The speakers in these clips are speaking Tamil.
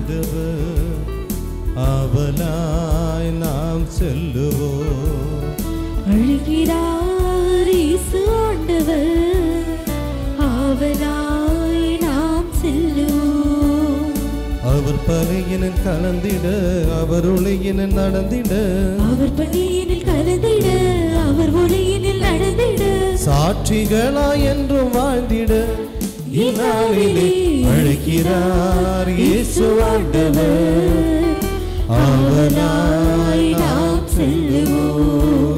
ஆண்டவர் அவலாய் நாம் செல்லுவோம் அழுகிறார் இயேசு ஆண்டவர் ஆவலாய் நாம் செல்லுவோம் அவர் பலியினில் கலந்திட அவர் ஒளியினில் நடந்திட அவர் பணியினில் கலந்திட அவர் ஒளியினில் நடந்திட சாட்சிகளாய் என்றும் வாழ்ந்திட இந்நாளிலே அழைக்கிறார் இயேசு ஆண்டவர் அவனாய் நாம் செல்லுவோம்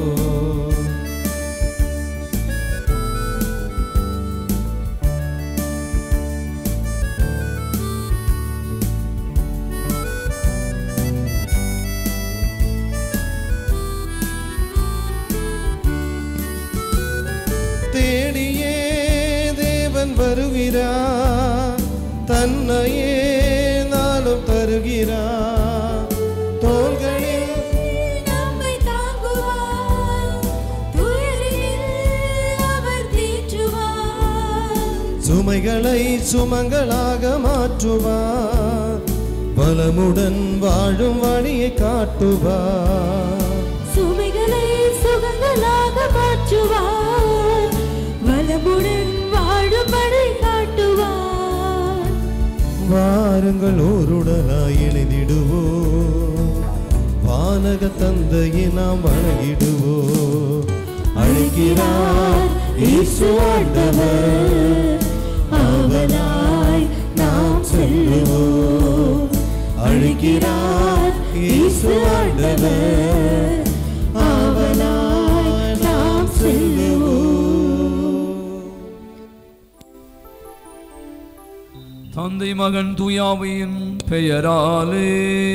தேடியே தேவன் வருகிறார் தன்னையே நாளும் தருகிறார் தோள்களில் நம்மை தாங்குவார் துயரில் அவர் தேற்றுவார் சுமைகளை சுமங்களாக மாற்றுவார் பலமுடன் வாழும் வழியை காட்டுவார் சுமைகளை சுகங்களாக மாற்றுவார் வளமுடன் வாழும்படி காட்டுவார் வாருங்கள் ஓருடலாய் இணைந்திடுவோம் வானக தந்தையை நாம் வணங்கிடுவோம் அழைக்கிறார் இயேசு ஆண்டவர் அவனாய் நாம் செல்லுவோம் அழைக்கிறார் இயேசு ஆண்டவர் அவனாய் நாம் செல்லுவோம் தந்தை மகன் தூயாவையின் பெயராலே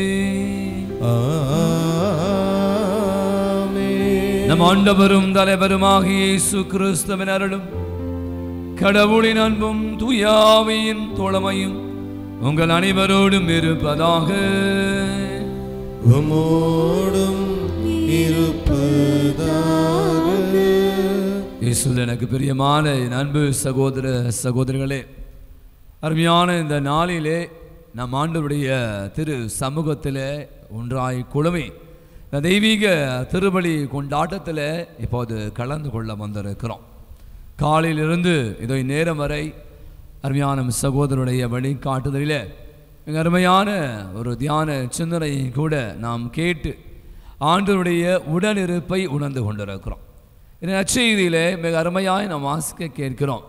ஆமென். நம் ஆண்டவரும் தலைவருமாகிய இயேசு கிறிஸ்துவின் அருளும் கடவுளின் அன்பும் தூயாவையின் தோழமையும் உங்கள் அனைவரோடும் இருப்பதாக உமோடும் இருப்பதாக இயேசுவில் எனக்கு பிரியமான என் அன்பு சகோதர சகோதரிகளே அருமையான இந்த நாளிலே நம் ஆண்டவருடைய திரு சமூகத்தில் ஒன்றாய் குழுமி இந்த தெய்வீக திருபலி கொண்டாட்டத்தில் இப்போது கலந்து கொள்ள வந்திருக்கிறோம் காலையிலிருந்து இதோ நேரம் வரை அருமையான நம் சகோதரருடைய வழிகாட்டுதலில் மிக அருமையான ஒரு தியான சிந்தனையை கூட நாம் கேட்டு ஆண்டவருடைய உடனிருப்பை உணர்ந்து கொண்டிருக்கிறோம் இந்த நற்செய்தியிலே மிக அருமையாய் நாம் வாசிக்க கேட்கிறோம்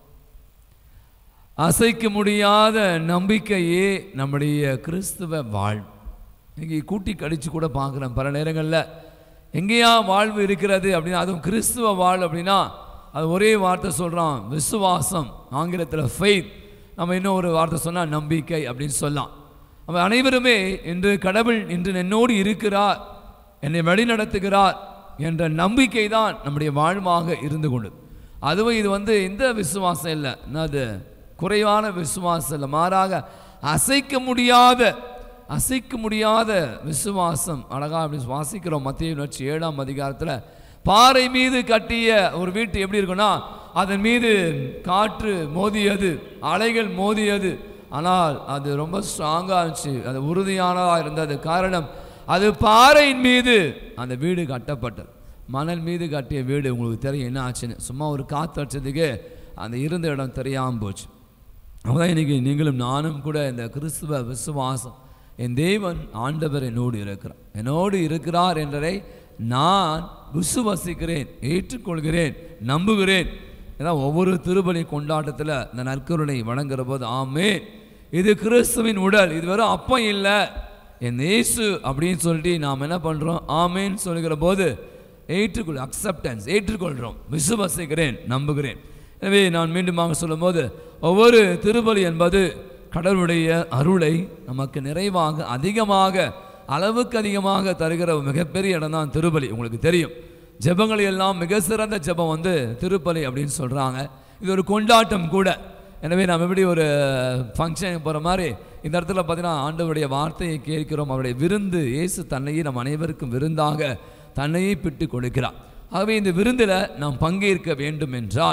அசைக்க முடியாத நம்பிக்கையே நம்முடைய கிறிஸ்துவ வாழ்வு இங்கே கூட்டி கடிச்சு கூட பார்க்குறேன் பல நேரங்களில் எங்கேயா வாழ்வு இருக்கிறது அப்படின்னா அதுவும் கிறிஸ்துவ வாழ் அப்படின்னா அது ஒரே வார்த்தை சொல்கிறான் விசுவாசம் ஆங்கிலத்தில் ஃபெய்த் நம்ம இன்னும் ஒரு வார்த்தை சொன்னால் நம்பிக்கை அப்படின்னு சொல்லலாம் நம்ம அனைவருமே இன்று கடவுள் இன்று என்னோடு இருக்கிறார் என்னை வழி நடத்துகிறார் என்ற நம்பிக்கை தான் நம்முடைய வாழ்வாக இருந்து கொண்டது அதுவும் இது வந்து எந்த விசுவாசம் இல்லை என்னது குறைவான விசுவாசம் இல்லை மாறாக அசைக்க முடியாத அசைக்க முடியாத விசுவாசம் அழகா அப்படி வாசிக்கிறோம் மத்திய நோட்சி ஏழாம் அதிகாரத்தில் பாறை மீது கட்டிய ஒரு வீட்டு எப்படி இருக்குன்னா அதன் மீது காற்று மோதியது அலைகள் மோதியது ஆனால் அது ரொம்ப ஸ்ட்ராங்காக இருந்துச்சு அது உறுதியானதாக இருந்தது காரணம் அது பாறையின் மீது அந்த வீடு கட்டப்பட்டது மணல் மீது கட்டிய வீடு உங்களுக்கு தெரியும் என்ன ஆச்சுன்னு சும்மா ஒரு காற்று அடிச்சதுக்கு அந்த இருந்த இடம் தெரியாமல் போச்சு அப்பதான் இன்னைக்கு நீங்களும் நானும் கூட இந்த கிறிஸ்துவ விசுவாசம் என் தேவன் ஆண்டவர் என்னோடு இருக்கிறார் என்னோடு இருக்கிறார் என்றதை நான் விசுவசிக்கிறேன் ஏற்றுக்கொள்கிறேன் நம்புகிறேன் ஏன்னா ஒவ்வொரு திருப்பலி கொண்டாட்டத்தில் இந்த நற்கருணை வழங்குற போது ஆமே இது கிறிஸ்துவின் உடல் இது வெறும் அப்பம் இல்லை என் இயேசு அப்படின்னு சொல்லிட்டு நாம் என்ன பண்ணுறோம் ஆமேன்னு சொல்லுகிற போது ஏற்றுக்கொள் அக்செப்டன்ஸ் ஏற்றுக்கொள்கிறோம் விசுவசிக்கிறேன் நம்புகிறேன் எனவே நான் மீண்டுமாக சொல்லும்போது ஒவ்வொரு திருப்பலி என்பது கடவுளுடைய அருளை நமக்கு நிறைவாக அதிகமாக அளவுக்கு அதிகமாக தருகிற ஒரு மிகப்பெரிய இடம் தான் திருப்பலி உங்களுக்கு தெரியும் ஜெபங்கள் எல்லாம் மிக சிறந்த ஜெபம் வந்து திருப்பலி அப்படின்னு சொல்கிறாங்க இது ஒரு கொண்டாட்டம் கூட எனவே நாம் எப்படி ஒரு ஃபங்க்ஷனுக்கு போகிற மாதிரி இந்த இடத்துல பார்த்தீங்கன்னா ஆண்டவருடைய வார்த்தையை கேட்கிறோம் அவருடைய விருந்து இயேசு தன்னையே நம் அனைவருக்கும் விருந்தாக தன்னையே பிட்டு கொடுக்கிறார் ஆகவே இந்த விருந்தில் நாம் பங்கேற்க வேண்டும் என்றால்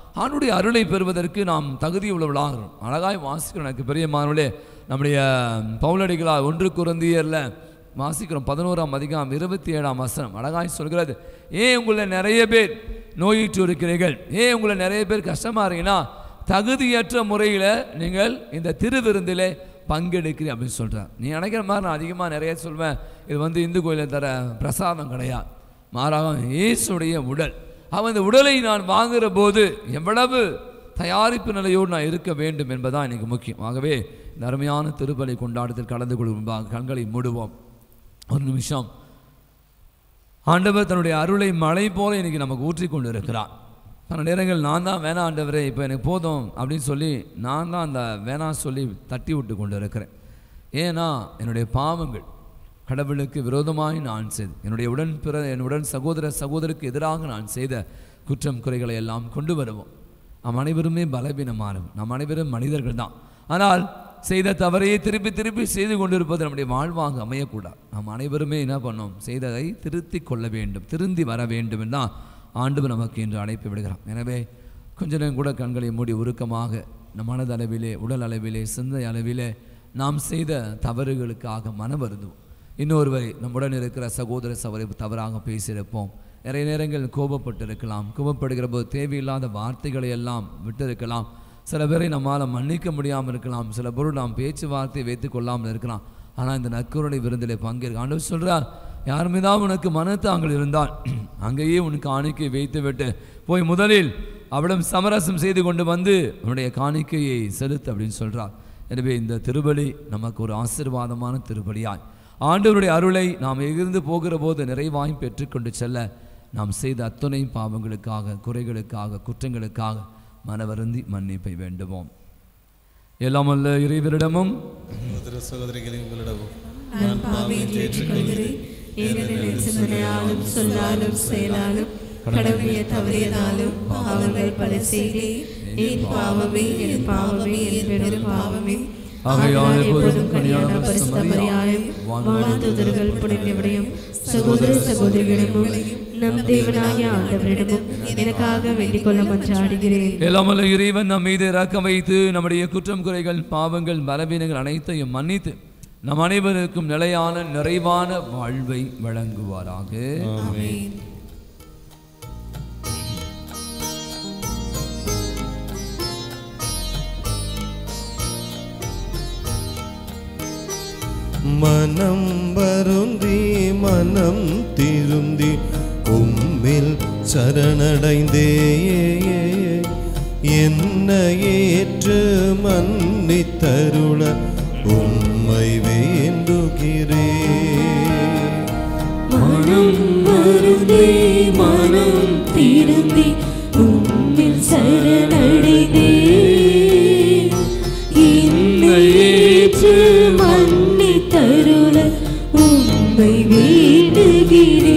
ஆண்டுடைய அருளை பெறுவதற்கு நாம் தகுதி உள்ளவளாகிறோம் அழகாய் வாசிக்கிறோம் எனக்கு பெரிய மாணவர்களே நம்முடைய பவுலடிகளா ஒன்று குருந்தியரில் வாசிக்கிறோம் பதினோராம் அதிகாரம் இருபத்தி ஏழாம் வசனம் அழகாய் சொல்கிறது ஏன் உங்களை நிறைய பேர் நோயிற்று இருக்கிறீர்கள் ஏன் உங்களை நிறைய பேர் கஷ்டமாக இருக்கீங்கன்னா தகுதியற்ற முறையில் நீங்கள் இந்த திருவிருந்திலே பங்கெடுக்கிறீ அப்படின்னு சொல்கிறார் நீ நினைக்கிற மாதிரி நான் அதிகமாக நிறைய சொல்வேன் இது வந்து இந்து கோயிலில் தர பிரசாதம் கிடையாது மாறாக இயேசுடைய உடல் அவன் இந்த உடலை நான் வாங்குகிற போது எவ்வளவு தயாரிப்பு நிலையோடு நான் இருக்க வேண்டும் என்பதுதான் எனக்கு முக்கியம் ஆகவே இந்த அருமையான திருப்பலி கொண்டாட்டத்தில் கலந்து கொள்ளும் முன்பாக கண்களை மூடுவோம் ஒரு நிமிஷம் ஆண்டவர் தன்னுடைய அருளை மழை போல இன்னைக்கு நமக்கு ஊற்றி கொண்டு இருக்கிறார் பல நேரங்கள் நான் தான் வேணாம் ஆண்டவரே இப்போ எனக்கு போதும் அப்படின்னு சொல்லி நான் தான் அந்த வேணாம் சொல்லி தட்டி விட்டு கொண்டு இருக்கிறேன் ஏன்னா என்னுடைய பாவங்கள் கடவுளுக்கு விரோதமாய் நான் செய்து என்னுடைய உடன் பிற என் உடன் சகோதர சகோதரருக்கு எதிராக நான் செய்த குற்றம் குறைகளை எல்லாம் கொண்டு வருவோம் நாம் அனைவருமே பலவீனமானவன் நாம் அனைவரும் மனிதர்கள் தான் ஆனால் செய்த தவறையே திருப்பி திருப்பி செய்து கொண்டிருப்பது நம்முடைய வாழ்வாக அமையக்கூடாது நாம் அனைவருமே என்ன பண்ணோம் செய்ததை திருத்தி கொள்ள வேண்டும் திருந்தி வர வேண்டும் தான் ஆண்டவர் நமக்கு இன்று அழைப்பு விடுகிறான் எனவே கொஞ்ச நேரம் கூட கண்களை மூடி உருக்கமாக நம் மனதளவிலே உடல் அளவிலே சிந்தை அளவிலே நாம் செய்த தவறுகளுக்காக மன வருந்துவோம் இன்னொருவரை நம்முடன் இருக்கிற சகோதர சவரை தவறாக பேசியிருப்போம் நிறைய நேரங்கள் கோபப்பட்டு இருக்கலாம் கோபப்படுகிற போது தேவையில்லாத வார்த்தைகளை எல்லாம் விட்டிருக்கலாம் சில பேரை நம்மால் மன்னிக்க முடியாமல் இருக்கலாம் சில பொருள் நாம் பேச்சுவார்த்தை வைத்துக் கொள்ளாமல் இருக்கலாம் ஆனால் இந்த நற்கருணை விருந்தில் பங்கேற்க ஆண்டவர் சொல்கிறார் யார் மீதாவது உனக்கு மனத்தாங்கள் இருந்தால் அங்கேயே உனக்கு காணிக்கை வைத்து விட்டு போய் முதலில் அவளிடம் சமரசம் செய்து கொண்டு வந்து உன்னுடைய காணிக்கையை செலுத்து அப்படின்னு சொல்கிறார் எனவே இந்த திருபலி நமக்கு ஒரு ஆசீர்வாதமான திருபலியாய் ஆண்டவருடைய அருளை நாம் எகிர்ந்து போகிற போது நிறைவாயும் பெற்றுக்கொண்டு செல்ல நாம் செய்த அத்தனை பாவங்களுக்காக குறைகளுக்காக குற்றங்களுக்காக மனவருந்தி மன்னிப்பை வேண்டுவோம் எல்லாம் அல்ல இறைவரிடமும் சகோதர சகோதரிகளை உங்களிடமும் நான் பாவியை ஏற்றுக்கொள்கிறேன் ஏனெனில் என் சிந்தனையாலும் சொல்லாலும் செயலாலும் கடவுளைய தவறியதாலும் பாவங்கள் பல செய்தேன் என் பாவமே என் பாவமே என் பெரும் பாவமே ஆகையால் எப்போதும் கல்யாண கல்யாண பரிசுத்தமரியாயும் வானதூதர்கள் புனிதவிடையும் சகோதர சகோதரிகளிடமும் நம் தேவனாகிய ஆண்டவரிடமும் எனக்காக வேண்டிக் கொள்ள மன்றாடுகிறேன் எல்லாமல்ல இறைவன் நம் மீது இறக்க வைத்து நம்முடைய குற்றம் குறைகள் பாவங்கள் பலவீனங்கள் அனைத்தையும் மன்னித்து நம் அனைவருக்கும் நிலையான நிறைவான வாழ்வை வழங்குவாராக ஆமென். மனம் வருந்தி மனம் திருந்தி உம்மில் சரணடைந்தே என்ன ஏற்று மன்னித்தருள உம்மை வேண்டுகிறே மனம் வருந்தி மனம் திருந்தி உம்மில் சரணடைந்தே என்னை ஏற்று மன்னித்தருள உம்மை வேண்டுகிறேன்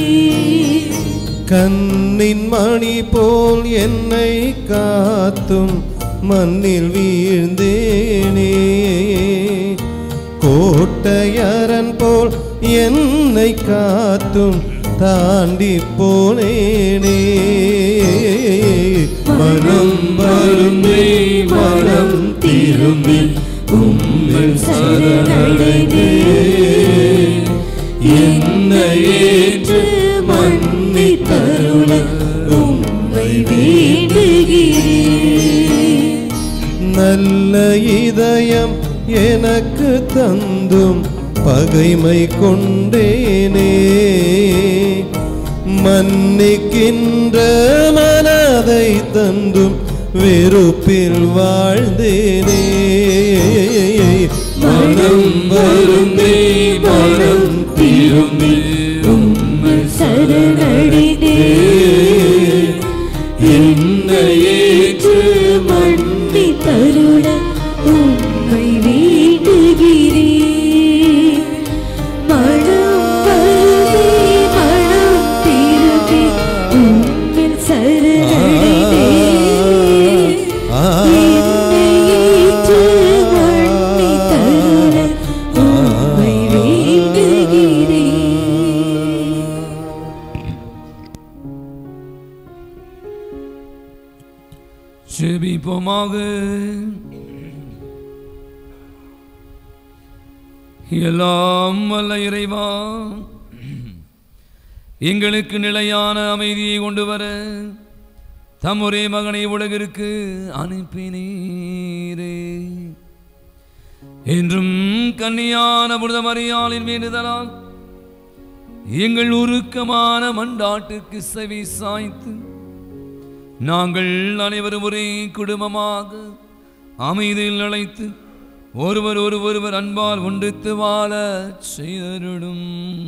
கண்ணின் மணி போல் என்னை காத்தும் மண்ணில் வீழ்ந்தேனே கோட்டையரன் போல் என்னை காத்தும் தாண்டி போனேனே மனம் வருந்தி மனம் திரும்பி உம்மில் சரணடைந்தே என்னை ஏற்று மன்னித்தருள உம்மை வேண்டுகிறேன் நல்ல இதயம் எனக்கு தந்தும் பகைமை கொண்டேனே மன்னிக்கின்ற மனதை தந்தும் வெறுப்பில் வாழ்ந்தேனே மனம் வருந்தி மனம் திரும்பி உம்மில் சரணடைந்தே என்னை ஏற்று மன்னித்தருள உம்மை வேண்டுகிறேன் மனம் வருந்தி மனம் திரும்பி உம்மில் சரணடைந்தே என்னை ஏற்று மன்னித்தருள உம்மை ஜெபமாக எல்லாம் வல்ல இறைவா எங்களுக்கு நிலையான அமைதியை கொண்டு வர தம் ஒரே மகனை உலகிற்கு அனுப்பினீரே என்றும் கன்னியான புனித மரியாளின் வேண்டுதலால் எங்கள் உருக்கமான மண்டாட்டுக்கு செவி சாய்த்து நாங்கள் அனைவரும் ஒரே குடும்பமாக அமைதியில் அழைத்து ஒருவர் ஒரு ஒருவர் அன்பால் ஒன்றித்து வாழ செய்தருடும்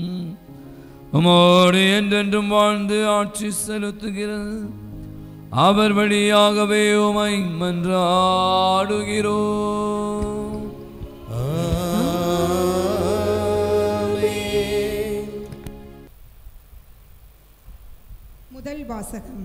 உமோடு என்றென்றும் வாழ்ந்து ஆட்சி செலுத்துகிறது அவர் வழியாகவே உமை மன்றாடுகிறோம் முதல் வாசகம்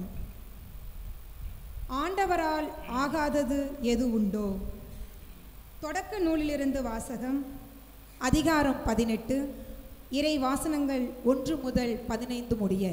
ஆண்டவரால் ஆகாதது எது உண்டோ தொடக்க நூலிலிருந்து வாசகம் அதிகாரம் பதினெட்டு இறை வாசனங்கள் ஒன்று முதல் பதினைந்து முடிய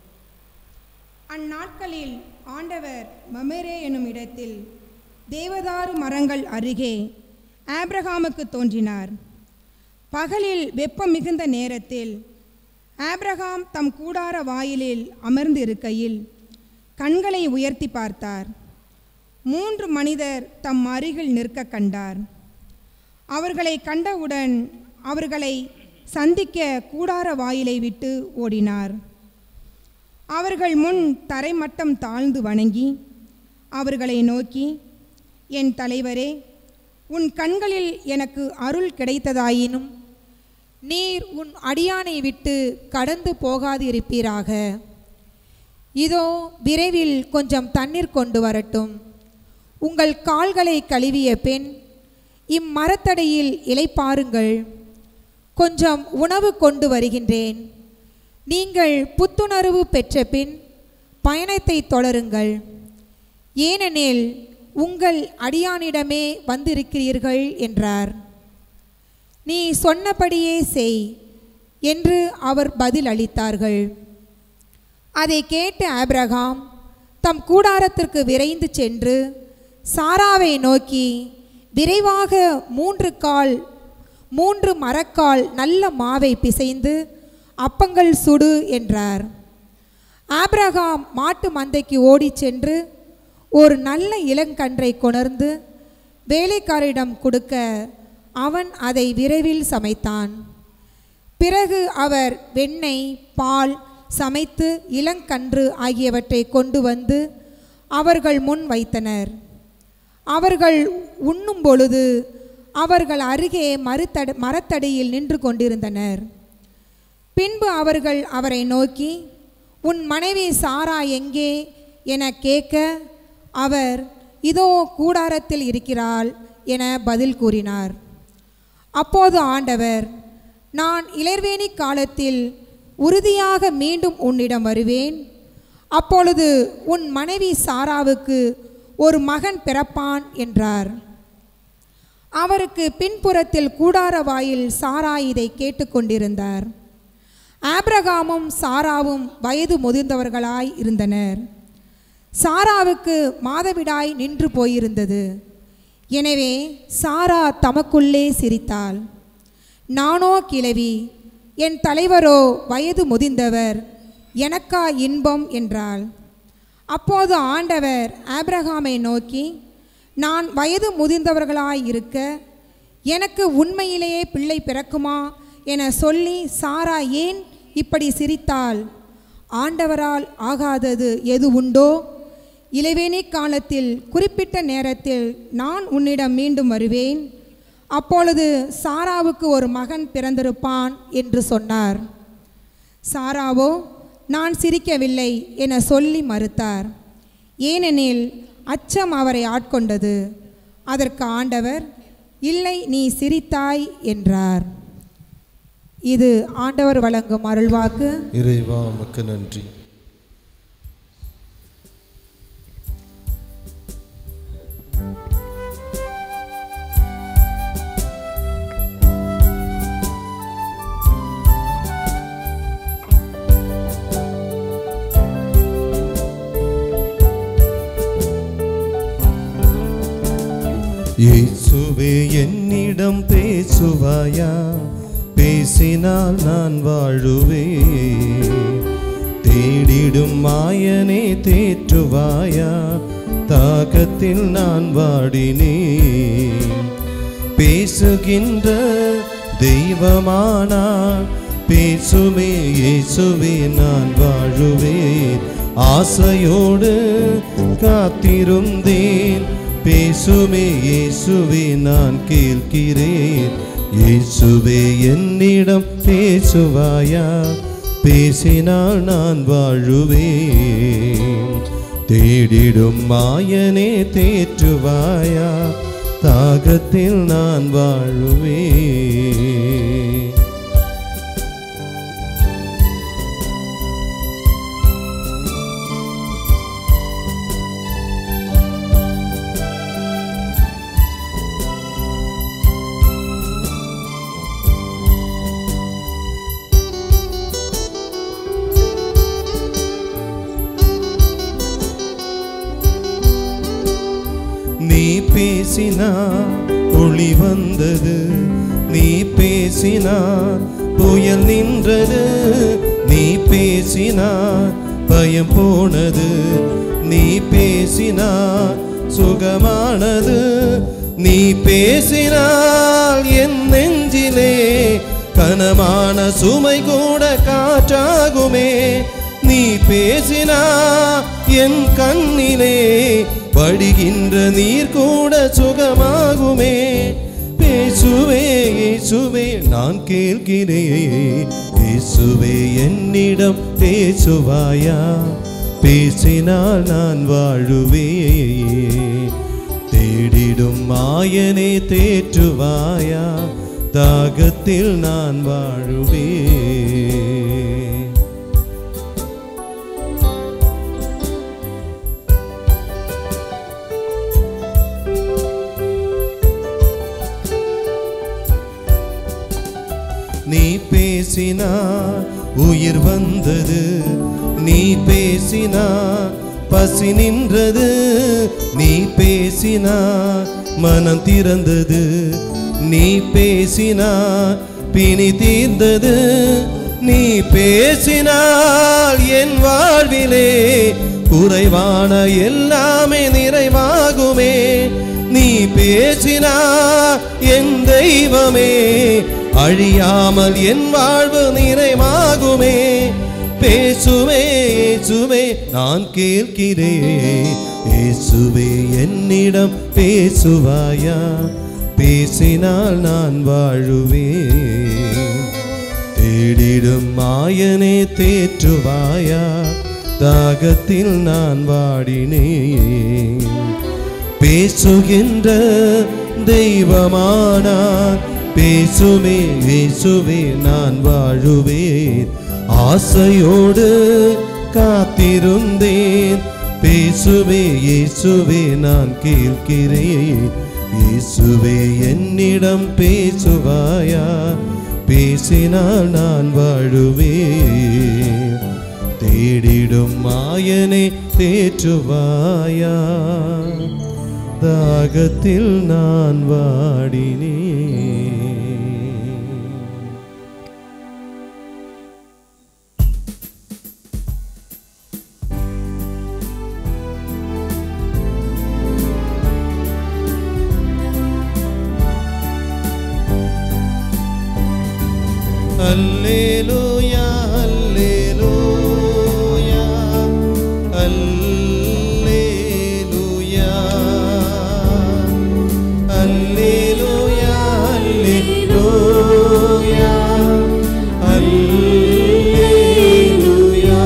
அந்நாட்களில் ஆண்டவர் மமரே எனும் இடத்தில் தேவதாரு மரங்கள் அருகே ஆபிரகாமுக்கு தோன்றினார் பகலில் வெப்பம் மிகுந்த நேரத்தில் ஆபிரகாம் தம் கூடார வாயிலில் அமர்ந்து இருக்கையில் கண்களை உயர்த்தி பார்த்தார் மூன்று மனிதர் தம் அருகில் நிற்க கண்டார் அவர்களை கண்டவுடன் அவர்களை சந்திக்க கூடார வாயிலை விட்டு ஓடினார் அவர்கள் முன் தரைமட்டம் தாழ்ந்து வணங்கி அவர்களை நோக்கி என் தலைவரே உன் கண்களில் எனக்கு அருள் கிடைத்ததாயினும் நீர் உன் அடியானை விட்டு கடந்து போகாதிருப்பீராக இதோ விரைவில் கொஞ்சம் தண்ணீர் கொண்டு வரட்டும் உங்கள் கால்களை கழுவிய பின் இம்மரத்தடியில் இலைப்பாருங்கள் கொஞ்சம் உணவு கொண்டு வருகின்றேன் நீங்கள் புத்துணர்வு பெற்ற பின் பயணத்தை தொடருங்கள் ஏனெனில் உங்கள் அடியானிடமே வந்திருக்கிறீர்கள் என்றார் நீ சொன்னபடியே செய் என்று அவர் பதில் அளித்தார்கள் அதை கேட்ட ஆபிரகாம் தம் கூடாரத்திற்கு விரைந்து சென்று சாராவை நோக்கி விரைவாக மூன்று கால் மூன்று மரக்கால் நல்ல மாவை பிசைந்து அப்பங்கள் சுடு என்றார் ஆபிரகாம் மாட்டு மந்தைக்கு ஓடிச் சென்று ஒரு நல்ல இளங்கன்றை கொணர்ந்து வேலைக்காரிடம் கொடுக்க அவன் அதை விரைவில் சமைத்தான் பிறகு அவர் வெண்ணெய் பால் சமைத்து இளங்கன்று ஆகியவற்றை கொண்டு வந்து அவர்கள் முன் வைத்தனர் அவர்கள் உண்ணும் பொழுது அவர்கள் அருகே மறுத்தட மரத்தடியில் நின்று கொண்டிருந்தனர் பின்பு அவர்கள் அவரை நோக்கி உன் மனைவி சாரா எங்கே என கேட்க அவர் இதோ கூடாரத்தில் இருக்கிறாள் என பதில் கூறினார் அப்போது ஆண்டவர் நான் இளர்வேணி காலத்தில் உறுதியாக மீண்டும் உன்னிடம் வருவேன் அப்பொழுது உன் மனைவி சாராவுக்கு ஒரு மகன் பிறப்பான் என்றார் அவருக்கு பின்புறத்தில் கூடார வாயில் சாரா இதை கேட்டுக்கொண்டிருந்தார் ஆபிரகாமும் சாராவும் வயது முதிர்ந்தவர்களாய் இருந்தனர் சாராவுக்கு மாதவிடாய் நின்று போயிருந்தது எனவே சாரா தமக்குள்ளே சிரித்தாள் நானோ கிழவி என் தலைவரோ வயது முதிர்ந்தவர் எனக்கா இன்பம் என்றாள் அப்போது ஆண்டவர் ஆபிரகாமை நோக்கி நான் வயது முதிர்ந்தவர்களாய் இருக்க எனக்கு உண்மையிலேயே பிள்ளை பிறக்குமா என சொல்லி சாரா ஏன் இப்படி சிரித்தாள் ஆண்டவரால் ஆகாதது எது உண்டோ இளவேணி காலத்தில் குறிப்பிட்ட நேரத்தில் நான் உன்னிடம் மீண்டும் வருவேன் அப்பொழுது சாராவுக்கு ஒரு மகன் பிறந்திருப்பான் என்று சொன்னார் சாராவோ நான் சிரிக்கவில்லை என சொல்லி மறுத்தார் ஏனெனில் அச்சம் அவரை ஆட்கொண்டது அதற்கு ஆண்டவர் இல்லை நீ சிரித்தாய் என்றார் இது ஆண்டவர் வழங்கும் அருள்வாக்கு இறைவா உமக்கு நன்றி ஆ இயேசுவே என்னிடம் பேசுவாயா பேசினால் நான் வாழுவேன் தேடிடும் மாயனே தேற்றுவாயா தாகத்தில் நான் வாடினேன் பேசுகின்ற தெய்வமானார் பேசுமே இயேசுவே நான் வாழுவேன் ஆசையோடு காத்திருந்தேன் பேசுமே இயேசுவே நான் கேட்கிறேன் இயேசுவே என்னிடம் பேசுவாயா பேசினால் நான் வாழுவேன் தேடிடும் மாயனே தேற்றுவாயா தாகத்தில் நான் வாழுவேன் நீ பேசினா ஒளி வந்தது நீ பேசினா புயல் நின்றது நீ பேசினா பயம் போனது நீ பேசினா சுகமானது நீ பேசினால் என் நெஞ்சிலே கனமான சுமை கூட காற்றாகுமே நீ பேசினா என் கண்ணிலே வடிகின்ற நீர் கூட சுகமாகுமே பேசுவே இயேசுவே நான் கேட்கிறேன் இயேசுவே என்னிடம் பேசுவாயா பேசினால் நான் வாழுவேன் தேடிடும் மாயனே தேற்றுவாயா தாகத்தில் நான் வாழுவேன் நீ பேசினா உயிர் வந்தது நீ பேசினா பசி நின்றது நீ பேசினா மனம் திறந்தது நீ பேசினா பிணி தீர்ந்தது நீ பேசினால் என் வாழ்விலே குறைவான எல்லாமே நிறைவாகுமே நீ பேசினா என் தெய்வமே அழியாமல் என் வாழ்வு நிறைவாகுமே பேசுவே இயேசுவே நான் கேட்கிறேன் இயேசுவே என்னிடம் பேசுவாயா பேசினால் நான் வாழுவேன் தேடிடும் மாயனே தேற்றுவாயா தாகத்தில் நான் வாடினேன் பேசுகின்ற தெய்வமானார் பேசுமே இயேசுவே நான் வாழுவேன் ஆசையோடு காத்திருந்தேன் பேசுவே இயேசுவே நான் கேட்கிறேன் இயேசுவே என்னிடம் பேசுவாயா பேசினால் நான் வாழுவேன் தேடிடும் மாயனை தேற்றுவாயா தாகத்தில் நான் வாடினேன் அல்லேலூயா அல்லேலூயா அல்லேலூயா அல்லேலூயா அல்லேலூயா அல்லேலூயா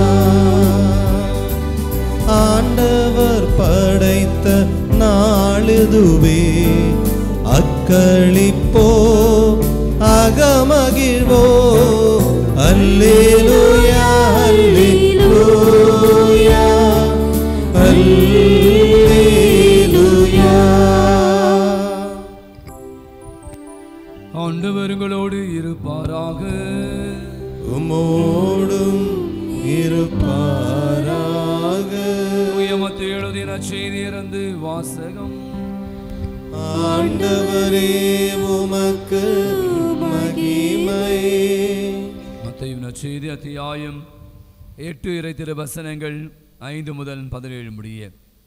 ஆண்டவர் படைத்த நாளுதுவே அக்களிப்போ அகமகிழ்வோ அல்லேலூயா அல்லேலூயா அல்லேலூயா ஆண்டவர்களோடு இருப்பாராக உமோடும் இருப்பாராக உயமத்தை எழுதின செய்தி இருந்து வாசகம் ஆண்டவரே உமக்கு மகிமை மத்தையும் நற்செய்தி அத்தியாயம் எட்டு இறை திரு வசனங்கள் ஐந்து முதல் பதினேழு முடிய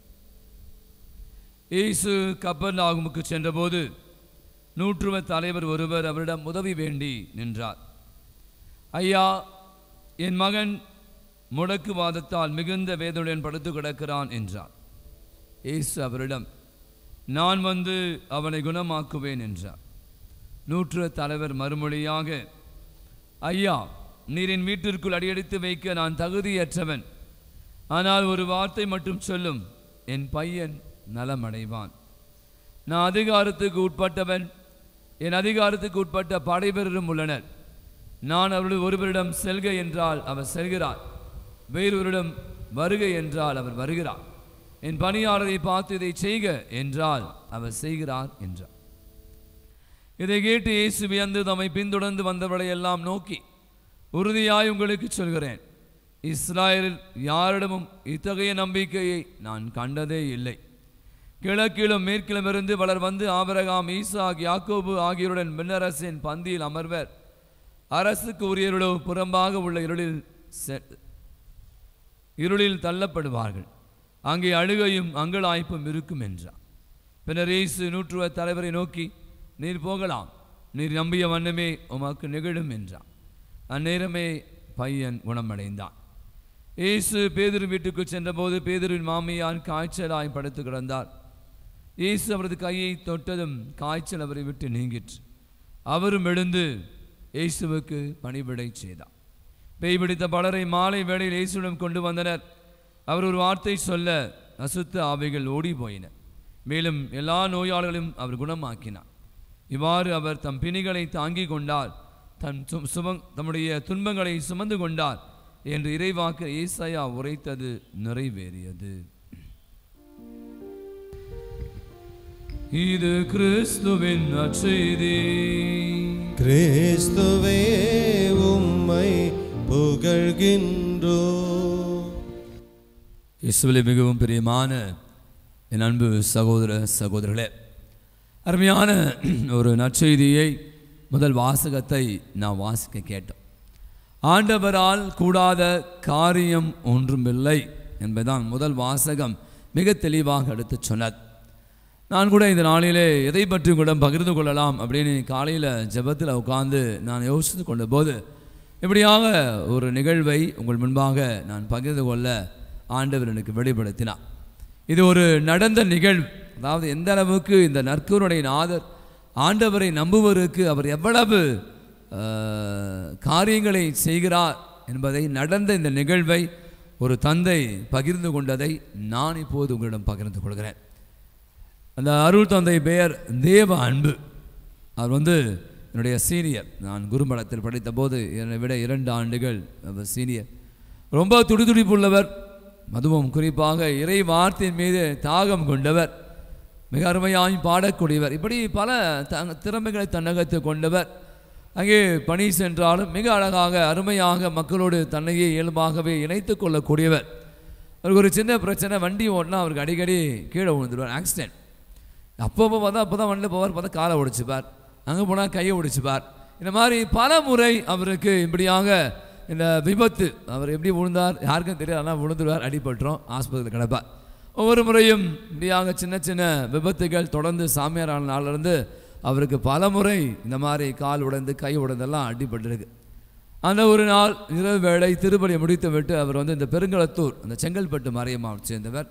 இயேசு கப்பர்நாகுமுக்கு சென்றபோது நூற்றுவ தலைவர் ஒருவர் அவரிடம் உதவி வேண்டி நின்றார் ஐயா என் மகன் முடக்குவாதத்தால் மிகுந்த வேதனையுடன் படுத்து கிடக்கிறான் என்றார் இயேசு அவரிடம் நான் வந்து அவனை குணமாக்குவேன் என்றார் நூற்று தலைவர் மறுமொழியாக ஐயா நீர் என் வீட்டிற்குள் அடியெடுத்து வைக்க நான் தகுதியற்றவன் ஆனால் ஒரு வார்த்தை மட்டும் சொல்லும் என் பையன் நலமடைவான் நான் அதிகாரத்துக்கு உட்பட்டவன் என் அதிகாரத்துக்கு உட்பட்ட படைவீரரும் உள்ளனர் நான் அவர்கள் ஒருவரிடம் செல்க என்றால் அவர் செல்கிறார் வேறொருடம் வருக என்றால் அவர் வருகிறார் என் பணியாளரை பார்த்து இதை செய்க என்றால் அவர் செய்கிறார் என்றார் இதை கேட்டு இயேசு வியந்து தம்மை பின்தொடர்ந்து வந்தவர்களை எல்லாம் நோக்கி உறுதியாய் உங்களுக்கு சொல்கிறேன் இஸ்ராயலில் யாரிடமும் இத்தகைய நம்பிக்கையை நான் கண்டதே இல்லை கிழக்கிலும் மேற்கிலும் இருந்து பலர் வந்து ஆபரகாம் ஈசாக் யாக்கோபு ஆகியோருடன் மின்னரசின் பந்தியில் அமர்வர் அரசுக்கு உரியவர்களோ புறம்பாக உள்ள இருளில் செ- இருளில் தள்ளப்படுவார்கள் அங்கே அழுகையும் அங்கலாய்ப்பும் இருக்கும் என்றார் பின்னர் இயேசு நூற்றுவ தலைவரை நோக்கி நீர் போகலாம் நீர் நம்பிய வண்ணமே உமக்கு நிகழும் என்றார் அந்நேரமே பையன் குணமடைந்தான் இயேசு பேதுரு வீட்டுக்கு சென்றபோது பேதுருவின் மாமியார் காய்ச்சலாய் படுத்து கிடந்தார் இயேசு அவரது கையை தொட்டதும் காய்ச்சல் அவரை விட்டு நீங்கிற்று அவரும் எழுந்து இயேசுவுக்கு பணிவிடை செய்தார் பேய் பிடித்த பலரை மாலை வேளையில் இயேசுவிடம் கொண்டு வந்தனர் அவர் ஒரு வார்த்தை சொல்ல அசுத்த ஆவிகள் ஓடி போயின மேலும் எல்லா நோயாளர்களையும் அவர் குணமாக்கினார் இவ்வாறு அவர் தம் பிணிகளை தாங்கிக் கொண்டார் தன் சு- சுமங் தம்முடைய துன்பங்களை சுமந்து கொண்டார் என்று இறைவாக்கு ஏசாயா உரைத்தது நிறைவேறியது இது கிறிஸ்துவின் நற்செய்தி கிறிஸ்துவே உம்மை புகழ்கின்றோ இயேசுவிலே மிகவும் பிரியமான என் அன்பு சகோதர சகோதரர்களே அருமையான ஒரு நற்செய்தியை முதல் வாசகத்தை நான் வாசிக்க கேட்டோம் ஆண்டவரால் கூடாத காரியம் ஒன்றுமில்லை என்பதுதான் முதல் வாசகம் மிக தெளிவாக எடுத்துச் சொன்னது நான் கூட இந்த நாளிலே எதை பற்றி கூட பகிர்ந்து கொள்ளலாம் அப்படின்னு காலையில் ஜெபத்தில் உட்கார்ந்து நான் யோசித்து கொண்ட போது இப்படியாக ஒரு நிகழ்வை உங்கள் முன்பாக நான் பகிர்ந்து கொள்ள ஆண்டவர் எனக்கு வெளிப்படுத்தினார் இது ஒரு நடந்த நிகழ்வு அதாவது எந்த அளவுக்கு இந்த நற்கருடைய நாதர் ஆண்டவரை நம்புவருக்கு அவர் எவ்வளவு அஹ், காரியங்களை செய்கிறார் என்பதை நடந்த இந்த நிகழ்வை ஒரு தந்தை பகிர்ந்து கொண்டதை நான் இப்போது உங்களிடம் பகிர்ந்து கொள்கிறேன் அந்த அருள் தந்தை பெயர் தேவ அன்பு அவர் வந்து என்னுடைய சீனியர் நான் குருமடத்தில் படித்த போது என்னை விட இரண்டு ஆண்டுகள் அவர் சீனியர் ரொம்ப துடிதுடிப்புள்ளவர் அதுவும் குறிப்பாக இறை வார்த்தையின் மீது தாகம் கொண்டவர் மிக அருமையாய் பாடக்கூடியவர் இப்படி பல த திறமைகளை தன்னகத்து கொண்டவர் அங்கே பணி சென்றாலும் மிக அழகாக அருமையாக மக்களோடு தன்னையே இயல்பாகவே இணைத்து கொள்ளக்கூடியவர் அவருக்கு ஒரு சின்ன பிரச்சனை வண்டி ஓட்டினா அவருக்கு அடிக்கடி கீழே விழுந்துடுவார் ஆக்சிடென்ட் அப்பப்போ பார்த்தா அப்போ தான் வண்டியில் போவார் பார்த்தா காலை உடைச்சுப்பார் அங்கே போனால் கையை உடைச்சுப்பார் இந்த மாதிரி பல முறை அவருக்கு இப்படியாக இந்த விபத்து அவர் எப்படி விழுந்தார் யாருக்கும் தெரியாது ஆனால் விழுந்துருவார் அடிபட்டுரும் ஆஸ்பத்திரியில் கிடப்பார் ஒவ்வொரு முறையும் இப்படியாக சின்ன சின்ன விபத்துகள் தொடர்ந்து சாமியார் ஆன நாளிலிருந்து அவருக்கு பல முறை இந்த மாதிரி கால் உடைந்து கை உடைந்தெல்லாம் அடிபட்டிருக்கு அந்த ஒரு நாள் இரவு வேளை திருப்பலி முடித்து விட்டு அவர் வந்து இந்த பெருங்களத்தூர் அந்த செங்கல்பட்டு மறையமாக சேர்ந்தவர்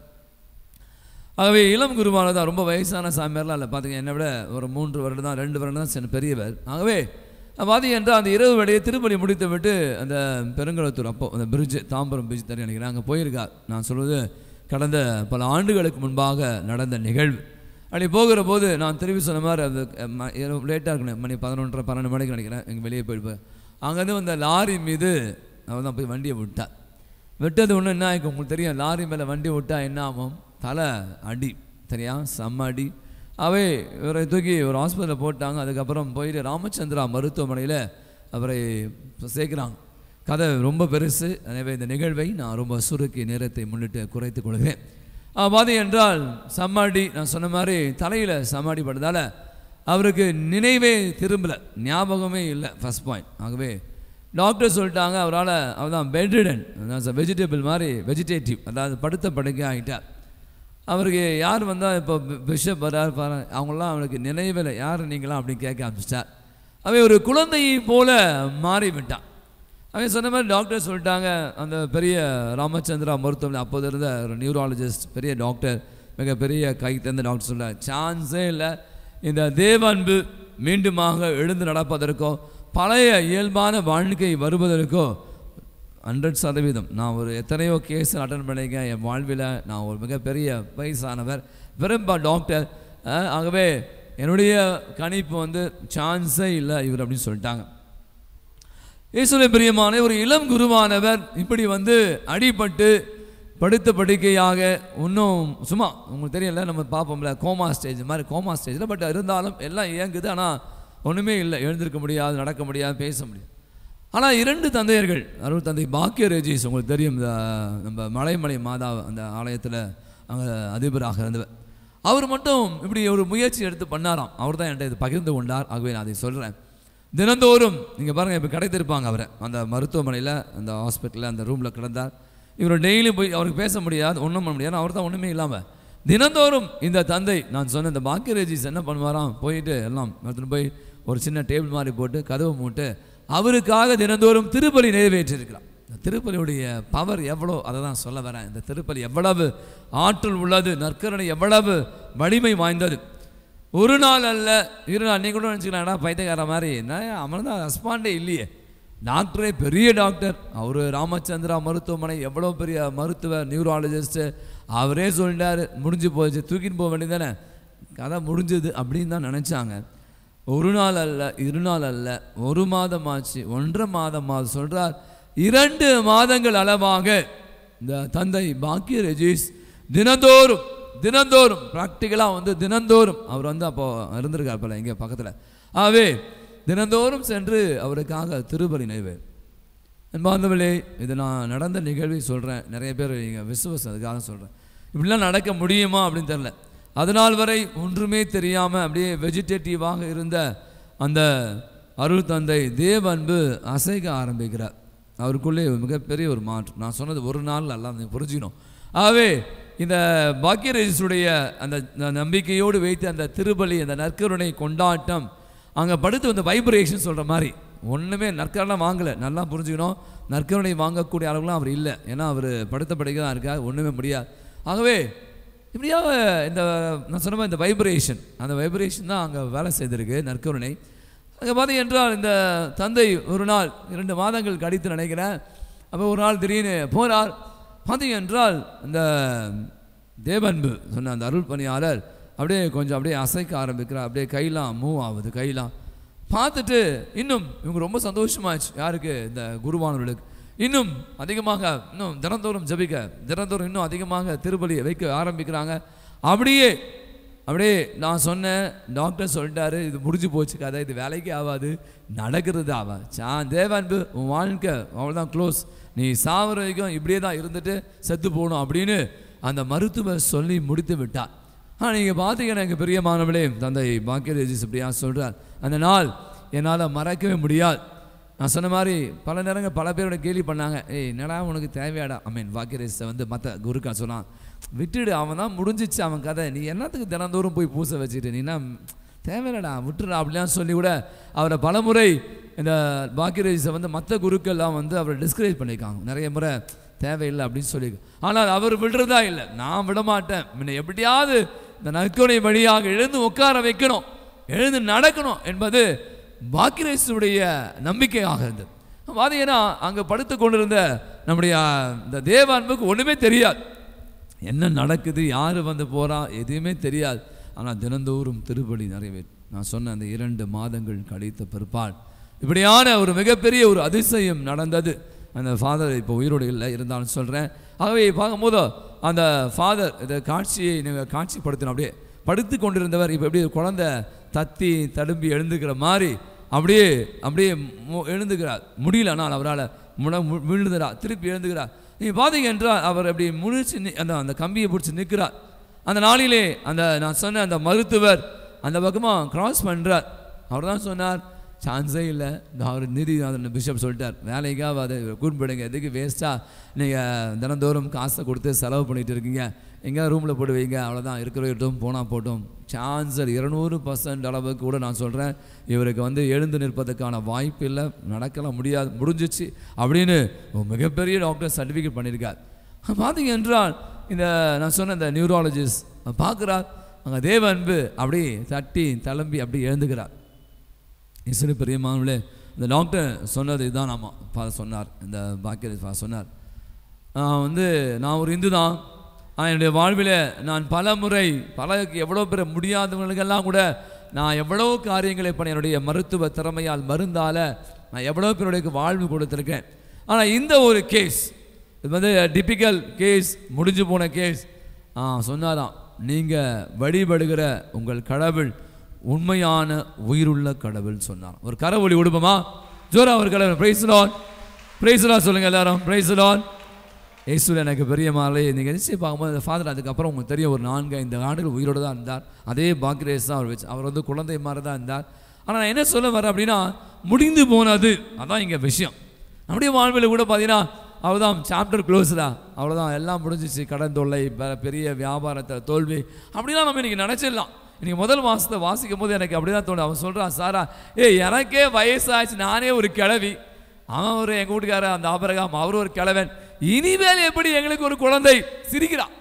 ஆகவே இளம் குருவானது தான் ரொம்ப வயசான சாமியார்லாம் இல்லை பார்த்துங்க என்னை விட ஒரு மூன்று வருடம் தான் ரெண்டு வருடம் தான் சின்ன பெரியவர் ஆகவே பார்த்தீங்க என்றால் அந்த இரவு வேளையை திருப்பலி முடித்து விட்டு அந்த பெருங்குளத்தூர் அப்போ அந்த பிரிட்ஜ் தாம்பரம் பிரிட்ஜ் தண்ணி நினைக்கிறேன் அங்கே போயிருக்கார் நான் சொல்வது கடந்த பல ஆண்டுகளுக்கு முன்பாக நடந்த நிகழ்வு அப்படி போகிற போது நான் திரும்பி சொன்ன மாதிரி அது லேட்டாக இருக்கணும் மணி பதினொன்றரை பன்னெண்டு மணிக்கு நினைக்கிறேன் எங்கள் வெளியே போயிருப்பேன் அங்கேருந்து வந்த லாரி மீது அவன் தான் போய் வண்டியை விட்டார் விட்டது ஒன்று என்ன ஆகும் உங்களுக்கு தெரியும் லாரி மேலே வண்டி விட்டா என்ன ஆகும் தலை அடி சரியா செம்ம அடி அவை இவரை தூக்கி ஒரு ஹாஸ்பிட்டலில் போட்டாங்க அதுக்கப்புறம் போயிட்டு ராமச்சந்திரா மருத்துவமனையில் அவரை சேர்க்குறாங்க கதை ரொம்ப பெருசு எனவே இந்த நிகழ்வை நான் ரொம்ப சுருக்கி நேரத்தை முன்னிட்டு குறைத்துக் கொள்கிறேன் பாதி என்றால் சம்மாடி நான் சொன்ன மாதிரி தலையில் சம்மாடி பட்டதால் அவருக்கு நினைவே திரும்பல ஞாபகமே இல்லை ஃபர்ஸ்ட் பாயிண்ட் ஆகவே டாக்டர் சொல்லிட்டாங்க அவரால் அவர் தான் பெட்ரிடன் வெஜிடபிள் மாதிரி வெஜிடேட்டிவ் அதாவது படுத்த படுக்கை ஆகிட்டார் அவருக்கு யார் வந்தால் இப்போ பிஷப் வரார் பாரு அவங்களாம் அவனுக்கு நினைவில் யார் நீங்களாம் அப்படின்னு கேட்க ஆரம்பிச்சிட்டார் அவன் ஒரு குழந்தையை போல மாறிவிட்டான் அவன் சொன்ன மாதிரி டாக்டர் சொல்லிட்டாங்க அந்த பெரிய ராமச்சந்திரா மருத்துவமனை அப்போது இருந்த ஒரு நியூராலஜிஸ்ட் பெரிய டாக்டர் மிகப்பெரிய கை தந்த டாக்டர் சொல்ல சான்ஸே இல்லை இந்த தேவன்பு மீண்டுமாக எழுந்து நடப்பதற்கோ பழைய இயல்பான வாழ்க்கை வருவதற்கோ ஹண்ட்ரட் சதவீதம் நான் ஒரு எத்தனையோ கேஸ் அட்டன் பண்ணியிருக்கேன் என் வாழ்வில் நான் ஒரு மிகப்பெரிய வயசானவர் வெறும்பா டாக்டர் அஹ், ஆகவே என்னுடைய கணிப்பு வந்து சான்ஸே இல்லை இவர் அப்படின்னு சொல்லிட்டாங்க இயேசுவை பிரியமான ஒரு இளம் குருவானவர் இப்படி வந்து அடிபட்டு படுத்த படுக்கையாக இன்னும் சும்மா உங்களுக்கு தெரியல நம்ம பார்ப்போம்ல கோமா ஸ்டேஜ் மாதிரி கோமா ஸ்டேஜில் பட் இருந்தாலும் எல்லாம் இயங்குது ஆனால் ஒன்றுமே இல்லை எழுந்திருக்க முடியாது நடக்க முடியாது பேச முடியாது ஆனால் இரண்டு தந்தையர்கள் அருள் தந்தை பாக்கிய ரேஜிஸ் உங்களுக்கு தெரியும் இந்த நம்ம மலைமலை மாதா அந்த ஆலயத்தில் அங்கே அதிபராக இருந்தவர் அவர் மட்டும் இப்படி ஒரு முயற்சி எடுத்து பண்ணாராம் அவர் தான் என்கிட்ட இது பகிர்ந்து கொண்டார் ஆகவே நான் அதை சொல்கிறேன் தினந்தோறும் நீங்கள் பாருங்கள் இப்போ கிடைத்திருப்பாங்க அவரை அந்த மருத்துவமனையில் அந்த ஹாஸ்பிட்டலில் அந்த ரூமில் கிடந்தார் இவர் டெய்லி போய் அவருக்கு பேச முடியாது ஒன்றும் பண்ண முடியாது அவர் தான் ஒன்றுமே இல்லாமல் தினந்தோறும் இந்த தந்தை நான் சொன்ன இந்த பாக்கியரேஜிஸ் என்ன பண்ணுவாராம் போயிட்டு எல்லாம் எடுத்துன்னு போய் ஒரு சின்ன டேபிள் மாதிரி போட்டு கதவை மூட்டு அவருக்காக தினந்தோறும் திருப்பலி நிறைவேற்றிருக்கிறார் இந்த திருப்பலியுடைய பவர் எவ்வளோ அதை தான் சொல்ல வரேன் இந்த திருப்பலி எவ்வளவு ஆற்றல் உள்ளது நற்கரணை எவ்வளவு வலிமை வாய்ந்தது ஒரு நாள் அல்ல இரு நாள் நீ கூட நினச்சிக்கலாம்டா பைத்தியக்கார மாதிரி என்ன அவன் தான் ரெஸ்பாண்டே இல்லையே டாக்டரே பெரிய டாக்டர் அவர் ராமச்சந்திரா மருத்துவமனை எவ்வளோ பெரிய மருத்துவர் நியூராலஜிஸ்ட்டு அவரே சொல்லிட்டாரு முடிஞ்சு போச்சு தூக்கின்னு போக வேண்டியதானே கதை முடிஞ்சது அப்படின்னு தான் நினச்சாங்க ஒரு நாள் அல்ல இரு நாள் அல்ல ஒரு மாதம் ஆச்சு ஒன்றரை மாதம் ஆச்சு சொல்கிறார் இரண்டு மாதங்கள் அளவாக இந்த தந்தை பாக்கிய ரெஜீஸ் தினந்தோறும் தினந்தோறும் ப்ராக்டிக்கலாக வந்து தினந்தோறும் அவர் வந்து அப்போ இருந்திருக்கார் போல இங்கே பக்கத்தில் ஆகவே தினந்தோறும் சென்று அவருக்காக திருப்பலி நெய்வேர் அன்பார்ந்தவர்களே இது நான் நடந்த நிகழ்வை சொல்கிறேன் நிறைய பேர் நீங்கள் விசுவாசம் அதுக்காக சொல்கிறேன் இப்படிலாம் நடக்க முடியுமா அப்படின்னு தெரில அதனால் வரை ஒன்றுமே தெரியாமல் அப்படியே வெஜிடேட்டிவாக இருந்த அந்த அருள் தந்தை தேவ அன்பு அசைக்க ஆரம்பிக்கிறார் அவருக்குள்ளே ஒரு மிகப்பெரிய ஒரு மாற்றம் நான் சொன்னது ஒரு நாள் அல்ல நீங்கள் புரிஞ்சுக்கணும் ஆகவே இந்த பாக்கியரேசுடைய அந்த ந- நம்பிக்கையோடு வைத்து அந்த திருபலி அந்த நற்கருணை கொண்டாட்டம் அங்கே படுத்து வந்த வைப்ரேஷன் சொல்கிற மாதிரி ஒன்றுமே நற்கருணை வாங்கலை நல்லா புரிஞ்சுக்கணும் நற்கருணை வாங்கக்கூடிய அளவுலாம் அவர் இல்லை ஏன்னா அவர் படுத்த படுக்க தான் இருக்கார் ஒன்றுமே முடியாது ஆகவே இப்படியாக இந்த நான் சொன்ன மாதிரி இந்த வைப்ரேஷன் அந்த வைப்ரேஷன் தான் அங்கே வேலை செய்திருக்கு நற்கருணை அங்கே பார்த்தீங்க என்றால் இந்த தந்தை ஒரு நாள் இரண்டு மாதங்கள் கழித்து நினைக்கிறேன் அப்போ ஒரு நாள் திடீர்னு போகிறார் பார்த்தீங்க என்றால் இந்த தேவன்பு சொன்ன அந்த அருள் பணியாளர் அப்படியே கொஞ்சம் அப்படியே அசைக்க ஆரம்பிக்கிறார் அப்படியே கையெல்லாம் மூவ் ஆகுது கையெல்லாம் பார்த்துட்டு இன்னும் இவங்க ரொம்ப சந்தோஷமாச்சு யாருக்கு இந்த குருவானவர்களுக்கு இன்னும் அதிகமாக இன்னும் தினந்தோறும் ஜெபிக்க தினந்தோறும் இன்னும் அதிகமாக திருப்பலியை வைக்க ஆரம்பிக்கிறாங்க அப்படியே அப்படியே நான் சொன்னேன் டாக்டர் சொல்லிட்டாரு இது முடிஞ்சு போச்சு கதை இது வேலைக்கே ஆகாது நடக்கிறது ஆகாது சா தேவன்பு உன் வாழ்க்கை அவ்வளோதான் க்ளோஸ் நீ சாவர வரைக்கும் இப்படியே தான் இருந்துட்டு செத்து போகணும் அப்படின்னு அந்த மருத்துவர் சொல்லி முடித்து விட்டார் ஆனால் நீங்கள் பார்த்தீங்கன்னா எங்கள் பிரியமானவளே தந்தை பாக்கியரேஜிஸ் இப்படியா சொல்கிறார் அந்த நாள் என்னால் மறக்கவே முடியாது நான் சொன்ன மாதிரி பல நேரங்கள் பல பேரோட கேலி பண்ணாங்க ஏய் என்னடா உனக்கு தேவையாடா ஐ மீன் வாக்கியரேசை வந்து மற்ற குருக்கா சொன்னான் விட்டுடு அவன் தான் முடிஞ்சிச்சு அவன் கதை நீ என்னத்துக்கு தினந்தோறும் போய் பூசை வச்சுட்டு நீ என்ன தேவையில்லடா விட்டுடா அப்படிலாம் சொல்லி கூட அவரை பலமுறை இந்த பாக்கியரேஜை வந்து மற்ற குருக்கள்லாம் வந்து அவரை டிஸ்கரேஜ் பண்ணியிருக்காங்க நிறைய முறை தேவையில்லை அப்படின்னு சொல்லி ஆனால் அவர் விடுறதா இல்லை நான் விட மாட்டேன் முன்ன எப்படியாவது இந்த நற்கொடை வழியாக எழுந்து உட்கார வைக்கணும் எழுந்து நடக்கணும் என்பது பாக்கியரேசுடைய நம்பிக்கையாக இருந்தது பார்த்தீங்கன்னா அங்கே படுத்து கொண்டிருந்த நம்முடைய இந்த தேவ அன்புக்கு ஒன்றுமே தெரியாது என்ன நடக்குது யார் வந்து போகிறா எதுவுமே தெரியாது ஆனால் தினந்தோறும் திருப்பலி நிறைவேறும் நான் சொன்ன அந்த இரண்டு மாதங்கள் கழித்த பிற்பால் இப்படியான ஒரு மிகப்பெரிய ஒரு அதிசயம் நடந்தது அந்த ஃபாதர் இப்போ உயிரோடு இல்லை இருந்தாலும் சொல்கிறேன் ஆகவே பார்க்கும்போது அந்த ஃபாதர் இந்த காட்சியை நீங்கள் காட்சிப்படுத்தின அப்படியே படுத்து கொண்டிருந்தவர் இப்போ எப்படி குழந்தை தத்தி தடும்பி எழுந்துக்கிற மாதிரி அப்படியே அப்படியே மு- எழுந்துக்கிறார் முடியல ஆனால் அவரால் முட மு- விழுந்துகிறார் திருப்பி எழுந்துக்கிறார் நீ பார்த்தீங்க என்றால் அவர் அப்படி முழிச்சு நி- அந்த அந்த கம்பியை பிடிச்சி நிற்கிறார் அந்த நாளிலே அந்த நான் சொன்ன அந்த மருத்துவர் அந்த பக்கமாக கிராஸ் பண்ணுறார் அவர் தான் சொன்னார் சான்ஸே இல்லை அவர் நிதி அந்த பிஷப் சொல்லிட்டார் வேலைக்காக அதை கூப்பிடுங்க எதுக்கு வேஸ்ட்டாக நீங்கள் தினந்தோறும் காசை கொடுத்து செலவு பண்ணிட்டு இருக்கீங்க எங்கே ரூமில் போட்டு வைங்க அவ்வளோதான் இருக்கிறவட்டும் போனால் போட்டும் சான்சர் இருநூறு பர்சன்ட் அளவுக்கு கூட நான் சொல்கிறேன் இவருக்கு வந்து எழுந்து நிற்பதற்கான வாய்ப்பு இல்லை நடக்கலாம் முடியாது முடிஞ்சிச்சு அப்படின்னு ஒரு மிகப்பெரிய டாக்டர் சர்டிஃபிகேட் பண்ணியிருக்கார் பார்த்தீங்க என்றால் இந்த நான் சொன்ன இந்த நியூராலஜிஸ்ட் பார்க்குறார் அங்கே தேவ அன்பு அப்படி தட்டி தளம்பி அப்படி எழுந்துக்கிறார் இசை பெரியமானவளே இந்த டாக்டர் சொன்னது இதுதான் ஆமாம் ஃபாதர் சொன்னார் இந்த பாக்கிய ஃபாதர் சொன்னார் நான் வந்து நான் ஒரு இந்து தான் ஆனால் என்னுடைய வாழ்வில் நான் பல முறை பல எவ்வளோ பேர் முடியாதவங்களுக்கெல்லாம் கூட நான் எவ்வளோ காரியங்களை பண்ணி என்னுடைய மருத்துவ திறமையால் மருந்தால் நான் எவ்வளோ பேருடைய வாழ்வு கொடுத்துருக்கேன் ஆனால் இந்த ஒரு கேஸ் இது வந்து டிப்பிக்கல் கேஸ் முடிஞ்சு போன கேஸ் ஆ சொன்னாராம் நீங்கள் வழிபடுகிற உங்கள் கடவுள் உண்மையான உயிருள்ள கடவுள் சொன்னார் ஒரு கரவொலி விடுப்போமா ஜோரா ஒரு கடவுள் பிரைஸ் லான் பிரைஸ் லான் சொல்லுங்க எல்லாரும் பிரைஸ் லான் இயேசுல எனக்கு பெரிய மாலை நீங்கள் நிச்சயம் பார்க்கும்போது ஃபாதர் அதுக்கப்புறம் உங்களுக்கு தெரியும் ஒரு நான்கு ஐந்து ஆண்டுகள் உயிரோடு தான் இருந்தார் அதே பாக்ரேஸ் தான் அவர் வச்சு அவர் வந்து குழந்தை மாதிரி தான் இருந்தார் ஆனால் நான் என்ன சொல்ல வரேன் அப்படின்னா முடிந்து போனது அதான் இங்கே விஷயம் நம்முடைய வாழ்வில் கூட பார்த்தீங்கன்னா அவ்வளோதான் சாப்டர் க்ளோஸ்டா அவ்வளோதான் எல்லாம் முடிஞ்சிச்சு கடன் தொல்லை பெ- பெரிய வியாபாரத்தில் தோல்வி அப்படிலாம் நம்ம இன்னைக்கு நினச்சிடலாம் இன்னைக்கு முதல் மாதத்தை வாசிக்கும் போது எனக்கு அப்படி தான் தோணும் அவன் சொல்கிறான் சாரா ஏய் எனக்கே வயசாச்சு நானே ஒரு கிழவி அவன் ஒரு எங்கள் வீட்டுக்காரர் அந்த ஆபரகாம் அவர் ஒரு கிழவன் இனிமேல் எப்படி எங்களுக்கு ஒரு குழந்தை சிரிக்கிறான்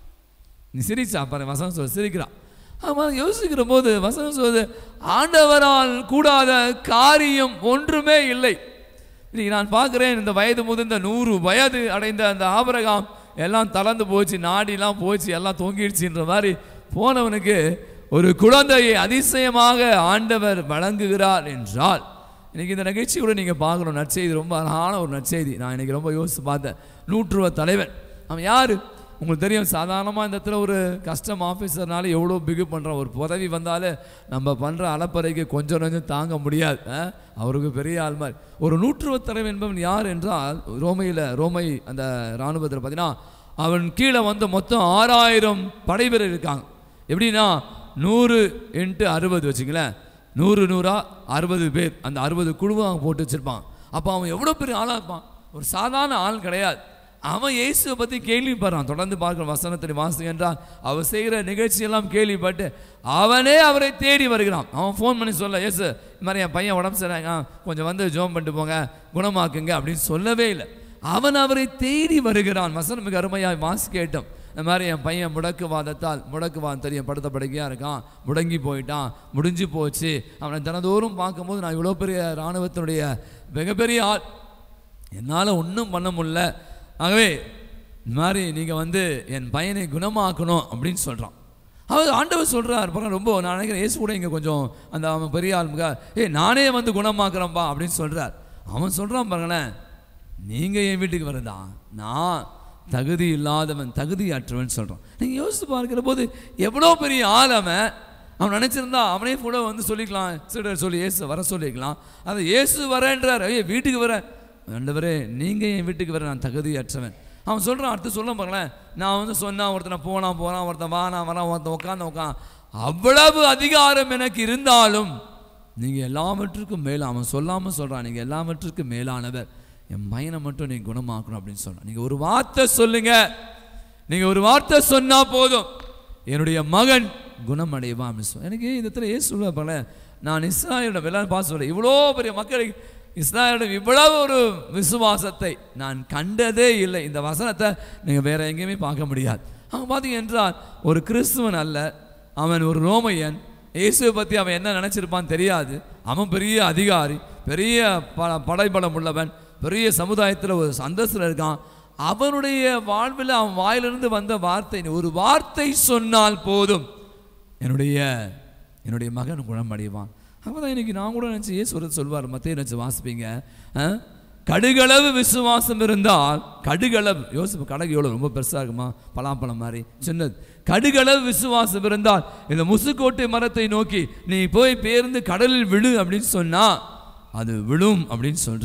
நீ சிரிச்சா பாரு வசனம் சொல்ல சிரிக்கிறான் ஆமாம் யோசிக்கிற போது வசனம் சொல்லுது ஆண்டவரால் கூடாத காரியம் ஒன்றுமே இல்லை இன்னைக்கு நான் பார்க்குறேன் இந்த வயது முதிர்ந்த நூறு வயது அடைந்த அந்த ஆபரகாம் எல்லாம் தளர்ந்து போச்சு நாடிலாம் போச்சு எல்லாம் தொங்கிடுச்சுன்ற மாதிரி போனவனுக்கு ஒரு குழந்தையை அதிசயமாக ஆண்டவர் வழங்குகிறார் என்றால் இன்னைக்கு இந்த நிகழ்ச்சி கூட நீங்கள் பார்க்கணும் நற்செய்தி ரொம்ப அழகான ஒரு நற்செய்தி நான் இன்னைக்கு ரொம்ப யோசித்து பார்த்தேன் நூற்றுவ தலைவன் அவன் யார் உங்களுக்கு தெரியும் சாதாரணமாக இந்த இடத்துல ஒரு கஸ்டம் ஆஃபீஸர்னால எவ்வளோ பிகு பண்ணுறான் ஒரு பதவி வந்தாலே நம்ம பண்ணுற அலப்பறைக்கு கொஞ்சம் கொஞ்சம் தாங்க முடியாது ஆ? அவருக்கு பெரிய ஆள் மாதிரி ஒரு நூற்றுவ தலைவன் என்பவன் யார் என்றால் ரோமையில் ரோமை அந்த இராணுவத்தில் பார்த்தீங்கன்னா அவன் கீழே வந்து மொத்தம் ஆறாயிரம் படை வீரர் இருக்காங்க எப்படின்னா நூறு இன்ட்டு அறுபது வச்சுங்களேன் நூறு நூறா அறுபது பேர் அந்த அறுபது குழுவை அவன் போட்டு வச்சிருப்பான் அப்போ அவன் எவ்வளோ பெரிய ஆளாக இருப்பான் ஒரு சாதாரண ஆள் கிடையாது அவன் இயேசுவை பற்றி கேள்விப்படுறான் தொடர்ந்து பார்க்குற வசனத்தில் வாசிங்க என்றால் அவர் செய்கிற நிகழ்ச்சியெல்லாம் கேள்விப்பட்டு அவனே அவரை தேடி வருகிறான் அவன் ஃபோன் பண்ணி சொல்ல இயேசு இந்த மாதிரி என் பையன் உடம்பு சரியாங்க கொஞ்சம் வந்து ஜோம் பண்ணிட்டு போங்க குணமாக்குங்க அப்படின்னு சொல்லவே இல்லை அவன் அவரை தேடி வருகிறான் வசனம் மிக அருமையாக வாசி கேட்டோம் இந்த மாதிரி என் பையன் முடக்குவாதத்தால் முடக்குவாதம் தெரியும் படுத்த படுக்கையாக இருக்கான் முடங்கி போயிட்டான் முடிஞ்சு போச்சு அவனை தினந்தோறும் பார்க்கும்போது நான் இவ்வளோ பெரிய இராணுவத்தினுடைய மிகப்பெரிய ஆள் என்னால் ஒன்றும் பண்ண முடியல ஆகவே இந்த மாதிரி நீங்கள் வந்து என் பையனை குணமாக்கணும் அப்படின்னு சொல்கிறான் அவர் ஆண்டவர் சொல்கிறார் பாருங்க ரொம்ப நான் நினைக்கிறேன் இயேசு கூட இங்கே கொஞ்சம் அந்த அவன் பெரிய ஆளுங்க ஏய் நானே வந்து குணமாக்குறேன்ப்பா அப்படின்னு சொல்கிறார் அவன் சொல்கிறான் பாருங்களேன் நீங்கள் என் வீட்டுக்கு வரதா நான் தகுதி இல்லாதவன் தகுதியற்றவன் சொல்கிறான் நீங்கள் யோசித்து பார்க்கிற போது எவ்வளோ பெரிய ஆள் அவன் அவன் நினச்சிருந்தா அவனே கூட வந்து சொல்லிக்கலாம் சீடர் சொல்லி இயேசு வர சொல்லிக்கலாம் அதை இயேசு வரேன்றார் ஐயோ வீட்டுக்கு வரேன் ஆண்டவரே நீங்கள் என் வீட்டுக்கு வர நான் தகுதியற்றவன் அவன் சொல்கிறான் அடுத்து சொல்ல பாருங்களேன் நான் வந்து சொன்னான் ஒருத்தனை போனான் போனான் ஒருத்தன் வானா வரான் ஒருத்தன் உட்காந்து உட்கான் அவ்வளவு அதிகாரம் எனக்கு இருந்தாலும் நீங்கள் எல்லாவற்றுக்கும் மேல அவன் சொல்லாமல் சொல்கிறான் நீங்கள் எல்லாவற்றுக்கும் மேலானவர் என் பையனை மட்டும் நீங்கள் குணமாக்கணும் அப்படின்னு சொல்கிறான் நீங்கள் ஒரு வார்த்தை சொல்லுங்க நீங்கள் ஒரு வார்த்தை சொன்னால் போதும் என்னுடைய மகன் குணமடைவான் அப்படின்னு சொல்ல எனக்கு இந்த இடத்துல ஏன் சொல்ல போல நான் இஸ்ராயலிடம் எல்லாரும் பார்த்து சொல்ல இவ்வளோ பெரிய மக்கள் இஸ்ராயலிடம் இவ்வளவு ஒரு விசுவாசத்தை நான் கண்டதே இல்லை இந்த வசனத்தை நீங்கள் வேற எங்கேயுமே பார்க்க முடியாது அவங்க பார்த்தீங்க என்றால் ஒரு கிறிஸ்துவன் அல்ல அவன் ஒரு ரோமையன் இயேசுவை பற்றி அவன் என்ன நினச்சிருப்பான்னு தெரியாது அவன் பெரிய அதிகாரி பெரிய ப படைபலம் உள்ளவன் பெரிய சமுதாயத்தில் ஒரு அந்தஸ்தில் இருக்கான் அவனுடைய வாழ்வில் அவன் வாயிலிருந்து வந்த வார்த்தை ஒரு வார்த்தை சொன்னால் போதும் என்னுடைய என்னுடைய மகன் குணமடைவான் அப்பதான் இன்னைக்கு நான் கூட நினச்சி ஏசு ஒரு சொல்வார் மத்திய நினச்சி வாசிப்பீங்க ஆ? கடுகளவு விசுவாசம் இருந்தால் கடுகளவு யோசிப்பு கடுகு எவ்வளோ ரொம்ப பெருசாக இருக்குமா பலாப்பழம் மாதிரி சின்னது கடுகளவு விசுவாசம் இருந்தால் இந்த முசுக்கோட்டை மரத்தை நோக்கி நீ போய் பேர்ந்து கடலில் விழு அப்படின்னு சொன்னா அது விழும் அப்படின்னு சொல்றான்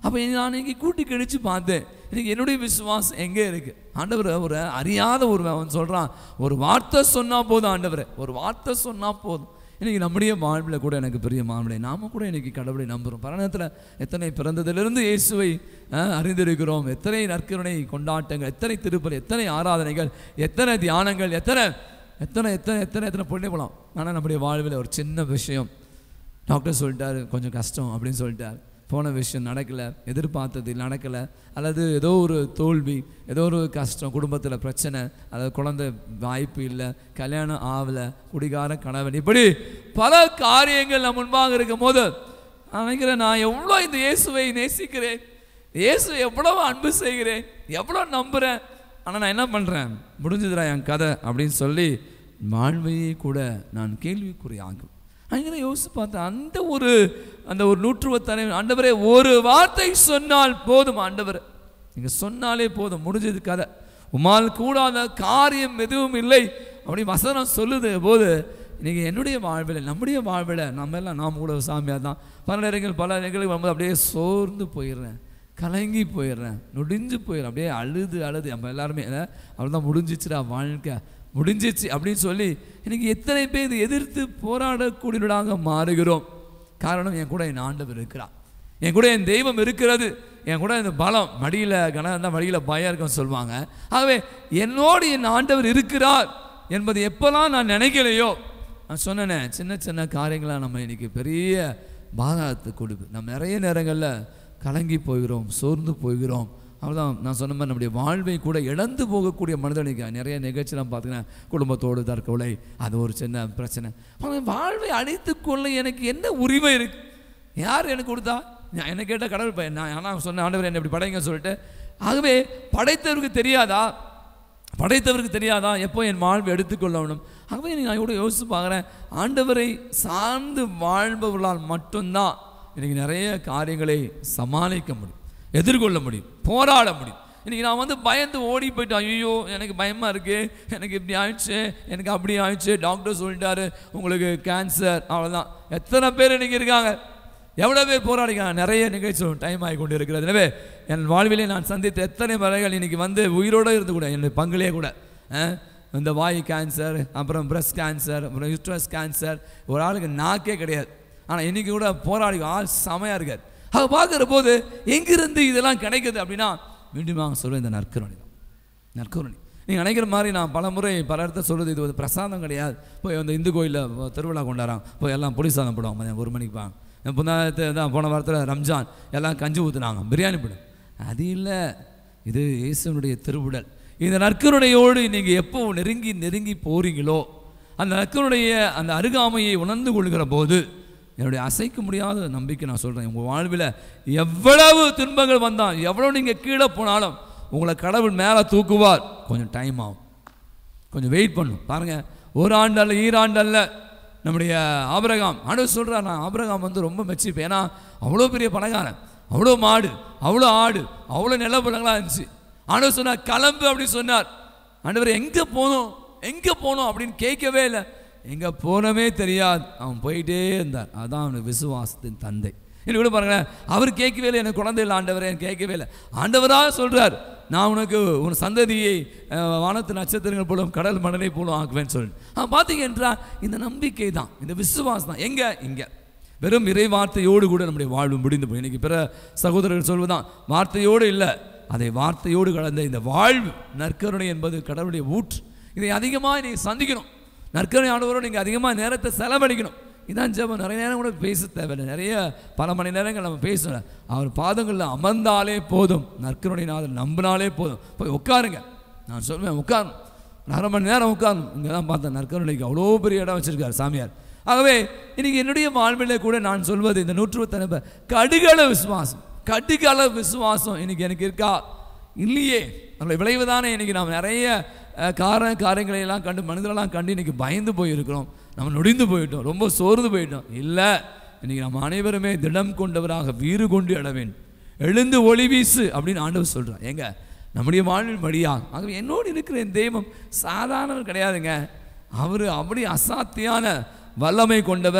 அப்போ நான் இன்னைக்கு கூட்டி கழிச்சு பார்த்தேன் இன்னைக்கு என்னுடைய விசுவாசம் எங்கே இருக்கு ஆண்டவர் ஒரு அறியாத ஒரு அவன் சொல்கிறான் ஒரு வார்த்தை சொன்னால் போதும் ஆண்டவரே ஒரு வார்த்தை சொன்னால் போதும் இன்னைக்கு நம்முடைய வாழ்வில் கூட எனக்கு பெரிய மாமலை நாம கூட இன்னைக்கு கடவுளை நம்புகிறோம் பரணத்தில் எத்தனை பிறந்ததிலிருந்து இயேசுவை அஹ், அறிந்திருக்கிறோம் எத்தனை நற்கருணை கொண்டாட்டங்கள் எத்தனை திருப்பலி எத்தனை ஆராதனைகள் எத்தனை தியானங்கள் எத்தனை எத்தனை எத்தனை எத்தனை எத்தனை புண்ணிய போகலாம் ஆனால் நம்முடைய வாழ்வில் ஒரு சின்ன விஷயம் டாக்டர் சொல்லிட்டாரு கொஞ்சம் கஷ்டம் அப்படின்னு சொல்லிட்டார் போன விஷயம் நடக்கலை எதிர்பார்த்தது நடக்கலை அல்லது ஏதோ ஒரு தோல்வி ஏதோ ஒரு கஷ்டம் குடும்பத்தில் பிரச்சனை அதாவது குழந்தை வாய்ப்பு இல்லை கல்யாணம் ஆகலை குடிகார கணவன் இப்படி பல காரியங்கள் நம்ம முன்பாக இருக்கும் போது நான் நினைக்கிறேன் நான் எவ்வளோ இந்த இயேசுவை நேசிக்கிறேன் இயேசு எவ்வளவு அன்பு செய்கிறேன் எவ்வளோ நம்புகிறேன் ஆனால் நான் என்ன பண்ணுறேன் முடிஞ்சதுடா என் கதை அப்படின்னு சொல்லி வாழ்வையே கூட நான் கேள்விக்குறியாகும் அங்கே யோசிச்சு பார்த்தேன் அந்த ஒரு அந்த ஒரு நூற்றுவத்தனை ஆண்டவரே ஒரு வார்த்தை சொன்னால் போதும் ஆண்டவர் நீங்கள் சொன்னாலே போதும் முடிஞ்சது கதை உமால் கூடாத காரியம் எதுவும் இல்லை அப்படி வசனம் சொல்லுது போது இன்னைக்கு என்னுடைய வாழ்வில் நம்முடைய வாழ்வில் நம்ம எல்லாம் நாம் கூட சாமியார் தான் பல நேரங்கள் பல நேரங்களுக்கு வரும்போது அப்படியே சோர்ந்து போயிடுறேன் கலங்கி போயிடுறேன் நொடிஞ்சு போயிடுறேன் அப்படியே அழுது அழுது நம்ம எல்லாருமே அவ்வளோதான் முடிஞ்சிச்சுடா வாழ்க்கை முடிஞ்சிச்சு அப்படின்னு சொல்லி இன்னைக்கு எத்தனை பேர் இதை எதிர்த்து போராடக்கூடியவர்களாக மாறுகிறோம் காரணம் என் கூட என் ஆண்டவர் இருக்கிறார் என் கூட என் தெய்வம் இருக்கிறது என் கூட இந்த பலம் மடியில் கனம் இருந்தால் மடியில் பயம் இருக்குன்னு சொல்லுவாங்க ஆகவே என்னோடு என் ஆண்டவர் இருக்கிறார் என்பது எப்போல்லாம் நான் நினைக்கலையோ நான் சொன்னேனே சின்ன சின்ன காரியங்களாக நம்ம இன்னைக்கு பெரிய பாதகத்தை கொடுக்கு நம்ம நிறைய நேரங்களில் கலங்கி போகிறோம் சோர்ந்து போகிறோம் அவ்வளோதான் நான் சொன்ன மாதிரி நம்முடைய வாழ்வை கூட இழந்து போகக்கூடிய மனிதனுக்கு நிறைய நிகழ்ச்சிலாம் பார்த்தீங்கன்னா குடும்பத்தோடு தற்கொலை அது ஒரு சின்ன பிரச்சனை ஆனால் வாழ்வை அழித்துக் கொள்ள எனக்கு என்ன உரிமை இருக்கு யார் எனக்கு கொடுத்தா நான் என்ன கேட்ட கடவுள் பையன் நான் ஆனால் சொன்ன ஆண்டவர் என்ன இப்படி படைங்க சொல்லிட்டு ஆகவே படைத்தவருக்கு தெரியாதா படைத்தவருக்கு தெரியாதா எப்போ என் வாழ்வை எடுத்துக்கொள்ளணும் ஆகவே நான் கூட யோசிச்சு பார்க்குறேன் ஆண்டவரை சார்ந்து வாழ்பவர்களால் மட்டும்தான் இன்னைக்கு நிறைய காரியங்களை சமாளிக்க முடியும் எதிர்கொள்ள முடியும் போராட முடியும் இன்னைக்கு நான் வந்து பயந்து ஓடி போயிட்டேன் ஐயோ எனக்கு பயமா இருக்கு எனக்கு இப்படி ஆயிடுச்சு எனக்கு அப்படி ஆயிடுச்சு டாக்டர் சொல்லிட்டாரு உங்களுக்கு கேன்சர் அவ்வளோதான் எத்தனை பேர் இன்னைக்கு இருக்காங்க எவ்வளோ பேர் போராடிக்காங்க நிறைய நிகழ்ச்சி டைம் ஆகி கொண்டு இருக்கிறது எனவே என் வாழ்விலே நான் சந்தித்த எத்தனை வரைகள் இன்னைக்கு வந்து உயிரோடு இருந்து கூட என்னுடைய பங்கிலே கூட அஹ், இந்த வாய் கேன்சர் அப்புறம் பிரஸ்ட் கேன்சர் அப்புறம் யூட்ரஸ் கேன்சர் ஒரு ஆளுக்கு நாக்கே கிடையாது ஆனால் இன்னைக்கு கூட போராடி ஆள் செமையாக இருக்கார் அது பார்க்குற போது எங்கிருந்து இதெல்லாம் கிடைக்குது அப்படின்னா மீண்டும் சொல்லுவேன் இந்த நற்கருணை தான் நற்கருணை நீங்கள் நினைக்கிற மாதிரி நான் பல முறை பல இடத்த சொல்கிறது இது ஒரு பிரசாதம் கிடையாது போய் அந்த இந்து கோயிலில் திருவிழா கொண்டாடுறாங்க போய் எல்லாம் புளி சாதம் போடுவாங்க மதியம் ஒரு மணிக்கு வாங்க புந்தாயத்து தான் போன வாரத்தில் ரம்ஜான் எல்லாம் கஞ்சி ஊற்றுனாங்க பிரியாணி போடும் அது இல்லை இது இயேசுனுடைய திருவிடல் இந்த நற்கருணையோடு நீங்கள் எப்போ நெருங்கி நெருங்கி போறீங்களோ அந்த நற்கருடைய அந்த அருகாமையை உணர்ந்து கொள்கிற போது என்னுடைய அசைக்க முடியாத நம்பிக்கை நான் சொல்கிறேன் உங்கள் வாழ்வில் எவ்வளவு துன்பங்கள் வந்தால் எவ்வளோ நீங்கள் கீழே போனாலும் உங்களை கடவுள் மேலே தூக்குவார் கொஞ்சம் டைம் ஆகும் கொஞ்சம் வெயிட் பண்ணும் பாருங்க ஒரு ஆண்டு அல்ல ஈராண்டு அல்ல நம்முடைய ஆபிரகாம் ஆண்டவர் சொல்கிறார் நான் ஆபிரகாம் வந்து ரொம்ப மெச்சிப்பேன் ஏன்னா அவ்வளோ பெரிய பணக்காரன் அவ்வளோ மாடு அவ்வளோ ஆடு அவ்வளோ நிலப்பலங்களாக இருந்துச்சு ஆண்டவர் சொன்னார் கிளம்பு அப்படின்னு சொன்னார் ஆண்டவர் எங்கே போகணும் எங்கே போகணும் அப்படின்னு கேட்கவே இல்லை எங்கே போனமே தெரியாது அவன் போயிட்டே இருந்தார் அதான் அவனுக்கு விசுவாசத்தின் தந்தை இன்னும் கூட பாருங்களேன் அவர் கேட்கவே இல்லை எனக்கு குழந்தை இல்லை ஆண்டவரே எனக்கு கேட்கவே இல்லை ஆண்டவராக சொல்கிறார் நான் உனக்கு உன் சந்ததியை அஹ், வானத்து நட்சத்திரங்கள் போலும் கடல் மணலை போலும் ஆக்குவேன்னு சொல்லி அவன் பார்த்தீங்க என்றால் இந்த நம்பிக்கை தான் இந்த விசுவாசம் தான் எங்கே இங்கே வெறும் இறை வார்த்தையோடு கூட நம்முடைய வாழ்வு முடிந்து போய் இன்னைக்கு பிற சகோதரர்கள் சொல்வதுதான் வார்த்தையோடு இல்லை அதை வார்த்தையோடு கலந்த இந்த வாழ்வு நற்கருணை என்பது கடவுளுடைய ஊற்று இதை அதிகமாக நீங்கள் சந்திக்கணும் நற்கருணை ஆண்டவரோடு நீங்கள் அதிகமாக நேரத்தை செலவழிக்கணும் இதான் ஜெபம் நிறைய நேரம் கூட பேச தேவையில்லை நிறைய பல மணி நேரங்கள் நம்ம பேசணும் அவர் பாதங்களில் அமர்ந்தாலே போதும் நற்கருணை நாதர் நம்பினாலே போதும் போய் உட்காருங்க நான் சொல்லுவேன் உட்காரணும் ஒரு அரை மணி நேரம் உட்காரணும் இங்கே தான் பார்த்தேன் நற்கருணைக்கு அவ்வளோ பெரிய இடம் வச்சிருக்காரு சாமியார் ஆகவே இன்னைக்கு என்னுடைய வாழ்விலே கூட நான் சொல்வது இந்த நூற்றுவத்தனை கடுகள விசுவாசம் கடுகள விசுவாசம் இன்னைக்கு எனக்கு இருக்கா இல்லையே அதோட விளைவு தானே இன்னைக்கு நாம் நிறைய அஹ், கார காரியங்களை எல்லாம் கண்டு மனிதரெல்லாம் கண்டு இன்னைக்கு பயந்து போயிருக்கிறோம் நம்ம நொடிந்து போயிட்டோம் ரொம்ப சோர்ந்து போயிட்டோம் இல்லை இன்னைக்கு நம்ம அனைவருமே திடம் கொண்டவராக வீறு கொண்டு எழ வேண்டும் எழுந்து ஒளி வீசு அப்படின்னு ஆண்டவர் சொல்கிறார் ஏங்க நம்முடைய வாழ்வில் வழியா ஆகவே என்னோடு இருக்கிற என் தெய்வம் சாதாரணவர் கிடையாதுங்க அவர் அப்படி அசாத்தியான வல்லமை கொண்டவர்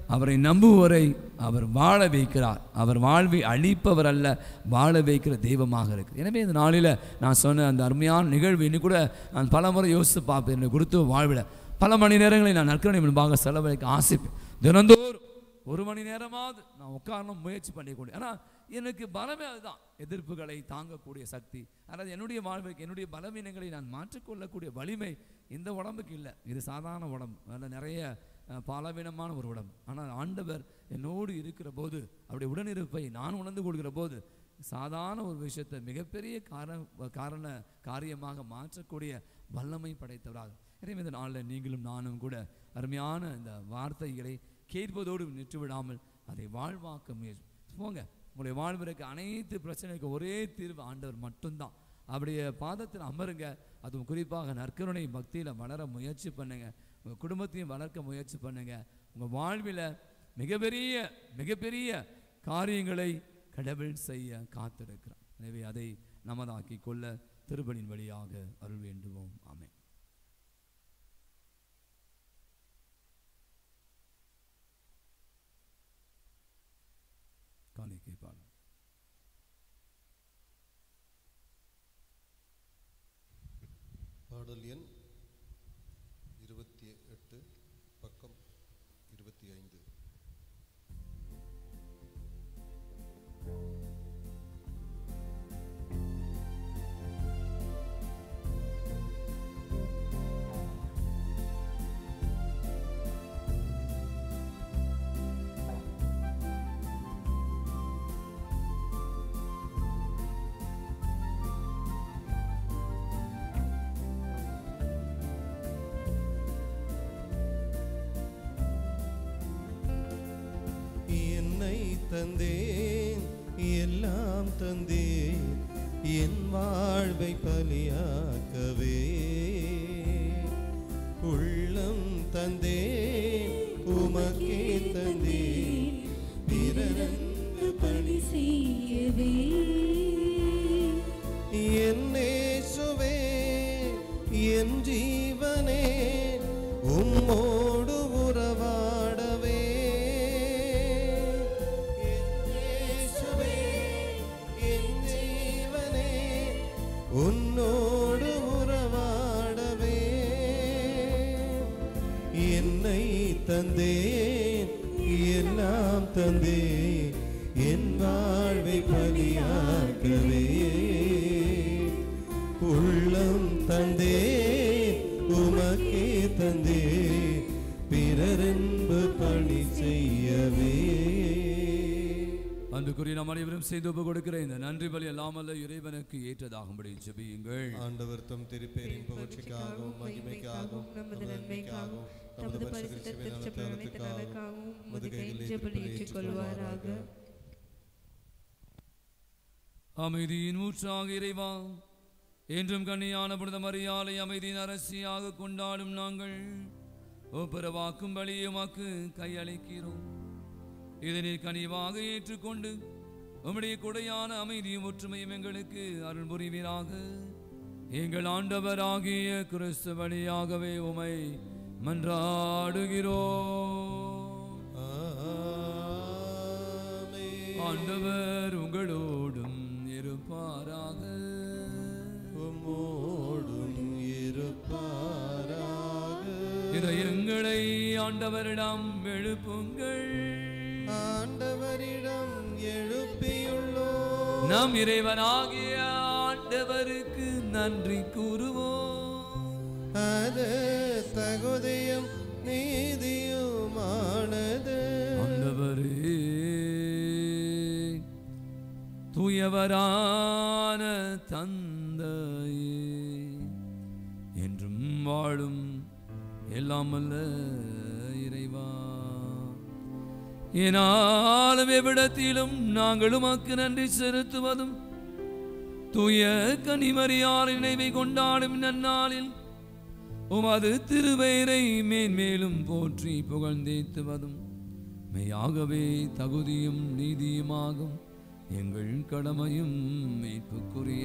அவரை நம்புவோரை அவர் வாழ வைக்கிறார் அவர் வாழ்வை அழிப்பவர் அல்ல வாழ வைக்கிற தெய்வமாக இருக்கு எனவே இந்த நாளில் நான் சொன்ன அந்த அருமையான நிகழ்வு இன்னும் கூட நான் பல முறை யோசித்து பார்ப்பேன் என்னை கொடுத்து வாழ்வில் பல மணி நேரங்களை நான் நற்கரணை முன்பாக செலவழிக்க ஆசைப்பேன் தினந்தோறும் ஒரு மணி நேரமாவது நான் உட்காரணும் முயற்சி பண்ணிக்கொண்டு ஆனால் எனக்கு பலமே அதுதான் எதிர்ப்புகளை தாங்கக்கூடிய சக்தி அதாவது என்னுடைய வாழ்வுக்கு என்னுடைய பலவீனங்களை நான் மாற்றிக்கொள்ளக்கூடிய வலிமை இந்த உடம்புக்கு இல்லை இது சாதாரண உடம்பு அதில் நிறைய அஹ், பலவீனமான ஒரு உடம்பு ஆனால் ஆண்டவர் என்னோடு இருக்கிற போது அவருடைய உடனிருப்பை நான் உணர்ந்து கொள்கிற போது சாதாரண ஒரு விஷயத்தை மிகப்பெரிய காரண காரண காரியமாக மாற்றக்கூடிய வல்லமை படைத்தவராக எனவே இந்த நாளில் நீங்களும் நானும் கூட அருமையான இந்த வார்த்தைகளை கேட்பதோடு நின்று விடாமல் அதை வாழ்வாக்க முயற்சி போங்க உங்களுடைய வாழ்விற்கு அனைத்து பிரச்சனைக்கு ஒரே தீர்வு ஆண்டவர் மட்டும்தான் அவருடைய பாதத்தில் அமருங்க அதுவும் குறிப்பாக நற்கருணை பக்தியில் வளர முயற்சி பண்ணுங்க உங்கள் குடும்பத்தையும் வளர்க்க முயற்சி பண்ணுங்க உங்கள் வாழ்வில் மிகப்பெரிய மிகப்பெரிய காரியங்களை கடவுள் செய்ய காத்திருக்கிறார் எனவே அதை நமதாக்கி கொள்ள திருப்பணியின் வழியாக அருள் வேண்டுவோம் ஆமென் காணிக்கை பாடல் பாடல் எண் இருபத்தி எட்டு பக்கம் இருபத்தி ஐந்து என்னை தந்தேன் எல்லாம் தந்தேன் என் வாழ்வை பலியாக்கவே உள்ளம் தந்தேன் உமக்கே தந்தேன் பிறரங்கு பணி செய்யவே என்னேசுவே என் ஜீவனே உம்மோடு உறவாடவே என்னேசுவே என் ஜீவனே உன்னோடு உறவாடவே என்னை தந்தேன் எல்லாம் தந்தேன் என் வாழ்வை பலியாக்கவே உள்ளம் தந்தே உமக்கே தந்தே பிறரென்பு பணி செய்யவே அன்புக்குரிய நாம் அனைவரும் செய்து ஒப்பு கொடுக்கிற இந்த நன்றி பலி அல்லாமல்ல இறைவனுக்கு ஏற்றதாகும்படி ஜெபியுங்கள் ஆண்டவர் தம் திருப்பேரின் புகழ்ச்சிக்காகவும் மகிமைக்காகவும் நமது நன்மைக்காகவும் தமது பரிசுத்த திருச்சபைக்காகவும் உமது கையில் ஜெபம் ஏற்றுக்கொள்வாராக அமைதியின் ஊற்றாக இறைவா என்றும் கண்ணியான புனித மரியாதை அமைதியின் அரசியாக கொண்டாடும் நாங்கள் ஒப்புரவாக்கும் பலியை உமக்கு கையளிக்கிறோம் இதனை கனிவாக ஏற்றுக்கொண்டு உம்முடைய கொடையான அமைதியும் ஒற்றுமையும் எங்களுக்கு அருள் புரிவீராக எங்கள் ஆண்டவராகிய கிறிஸ்து வழியாகவே உமை மன்றாடுகிறோம் ஆமென். ஆண்டவர் உங்களோடும் இருப்பாராக உம்மோடும் இருப்பாராக இதயங்களை ஆண்டவரிடம் எழுப்புங்கள் ஆண்டவரிடம் எழுப்பியுள்ளோ நம் இறைவனாகிய ஆண்டவருக்கு நன்றி கூறுவோம் அது தகுதியும் நீதியுமானது ஆண்டவரே தூயவரான தந்தையே என்றும் வாழும் எல்லாமல்ல இறைவா என்னாலும் எவ்விடத்திலும் நாங்கள் உமக்கு நன்றி செலுத்துவதும் தூய கனிமறியார் நினைவை கொண்டாடும் நன்னாளில் உமது திருவேரை மேன்மேலும் போற்றி புகழ்ந்தேத்துவதும் மெய்யாகவே தகுதியும் நீதியுமாகும் எங்கள் கடமையும் மீட்புக்குரிய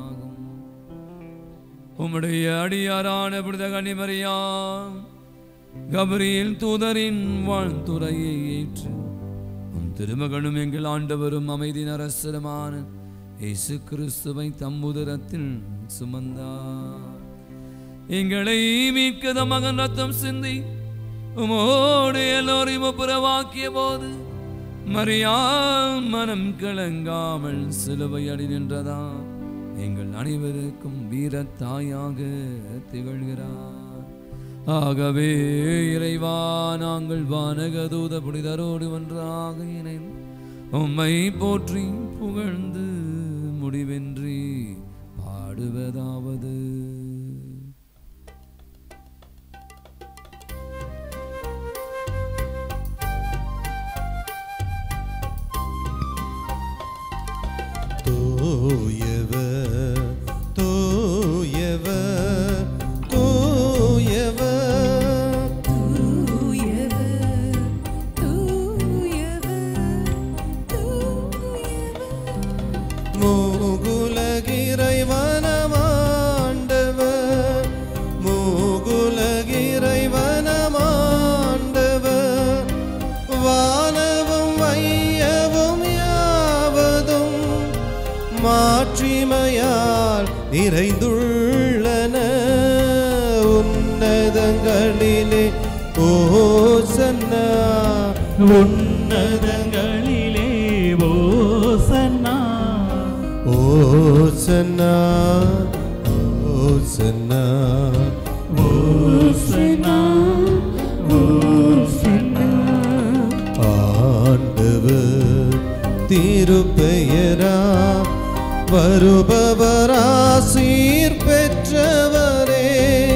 செயலுமாகும் உம்முடைய அடியாரான புனித கன்னிமரியா கபரியேல் தூதரின் வாழ்த்துறையை ஏற்று உம் திருமகனும் எங்கள் ஆண்டவரும் அமைதியின் அரசருமான இயேசு கிறிஸ்துவை தம்முதரத்தில் சுமந்தார் எங்களை மீட்கத மகன் ரத்தம் சிந்தி உமோடு எல்லோரையும் ஒப்புரவாக்கிய போது மரியா மனம் கலங்காமல் சிலுவை அடி நின்றதா எங்கள் அனைவருக்கும் வீரத்தாயாக திகழ்கிறார் ஆகவே இறைவா நாங்கள் வானகதூத புனிதரோடு ஒன்றாக இணைந்து உம்மை போற்றி புகழ்ந்து முடிவின்றி பாடுவதாவது தூயவர் தூயவர் தூயவர் தூயவர் தூயவர் தூயவர் மூகுலகிறைவனமாண்டவர் மூகுலகிறைவனமாண்டவர் வானவும் வையவும் யாவதும் மாட்சிமையால் நிறைந்துள்ளன உன்னதங்களிலே ஓசன்னா உன்னதங்களிலே ஓசன்னா ஓசன்னா ஓசன்னா ஓசன்னா ஓசன்னா ஆண்டவர் திருப்பெயரா வருபவராசீர் பெற்றவரே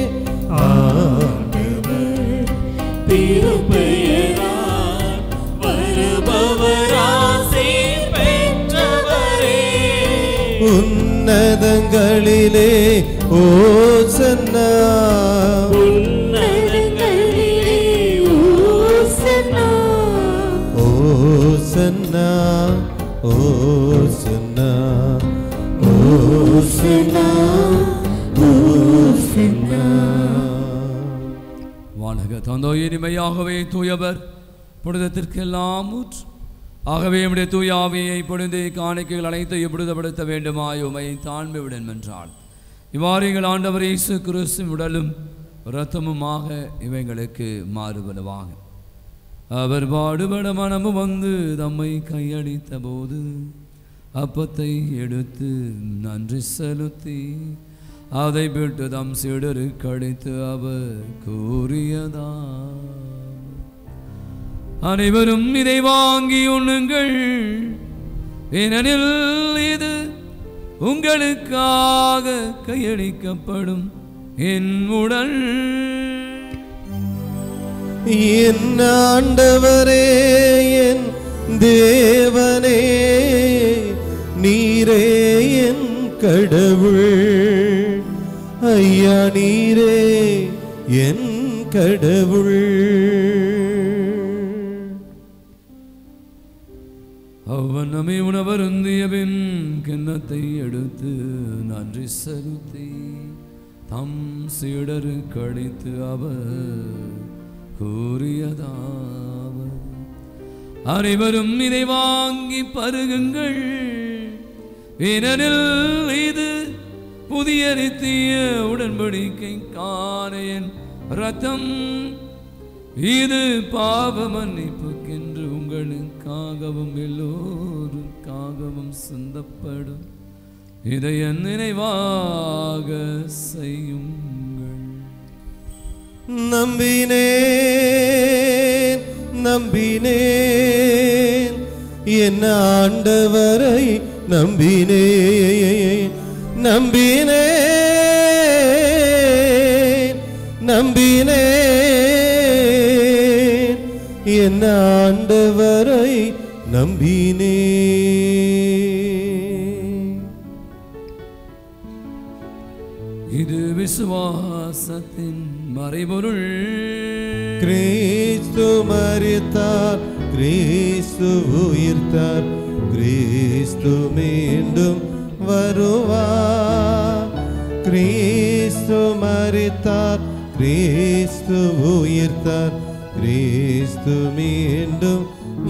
ஆண்டவர் திருப்பெயரால் வருபவராசை பெற்றவரே உன்னதங்களிலே ஓசன்னா உன்னதங்களிலே ஓசன்னா ஓசன்னா ஓசன்னா ஓசன்னா வானக தந்தோ இனிமையாகவே தூயவர் புனிதத்திற்கெல்லாம் ஊற்று ஆகவே நம்முடைய தூய ஆவியை பொழுது காணிக்கைகள் அனைத்தையும் புனிதப்படுத்த வேண்டுமாய் உமை தாழ்மையுடன் என்றாள் இவ்வாறு எங்கள் ஆண்டவர் இயேசு கிறிஸ்து உடலும் இரத்தமுமாக இவைங்களுக்கு மாறுபடுவாங்க அவர் பாடுபட மனமும் வந்து தம்மை கையளித்த போது அப்பத்தை எடுத்து நன்றி செலுத்தி அதை விட்டு தம் சிடரு கழித்து அவர் கூறியதா அனைவரும் இதை வாங்கி உண்ணுங்கள் ஏனெனில் இது உங்களுக்காக கையளிக்கப்படும் என் உடல் என் ஆண்டவரே என் தேவனே நீரே என் கடவுள் ஐயா நீரே என் கடவுள் அவ்வண்ணமே உணவருந்திய பின் கிண்ணத்தை எடுத்து நன்றி செலுத்தி தம் சீடரு கழித்து அவர் கூறியதாவது அனைவரும் இதை வாங்கி பருகுங்கள் ஏனெனில் இது புதிய நித்திய உடன்படிக்கை காணையன் ரத்தம் இது பாவ மன்னிப்புக்கென்று உங்களுக்காகவும் எல்லோருக்காகவும் சிந்தப்படும் இதை என் நினைவாக செய்யுங்கள் நம்பினேன் நம்பினேன் என் ஆண்டவரை நம்பினேன் நம்பினேன் நம்பினேன் என் ஆண்டவரை நம்பினேன் இது விசுவாசத்தின் மறைபொருள் கிறிஸ்து மரித்தார் கிறிஸ்து உயிர்த்தார் கிறிஸ்து மீண்டும் வருவார் கிறிஸ்து மரித்தார் கிறிஸ்து உயிர்த்தார் கிறிஸ்து மீண்டும்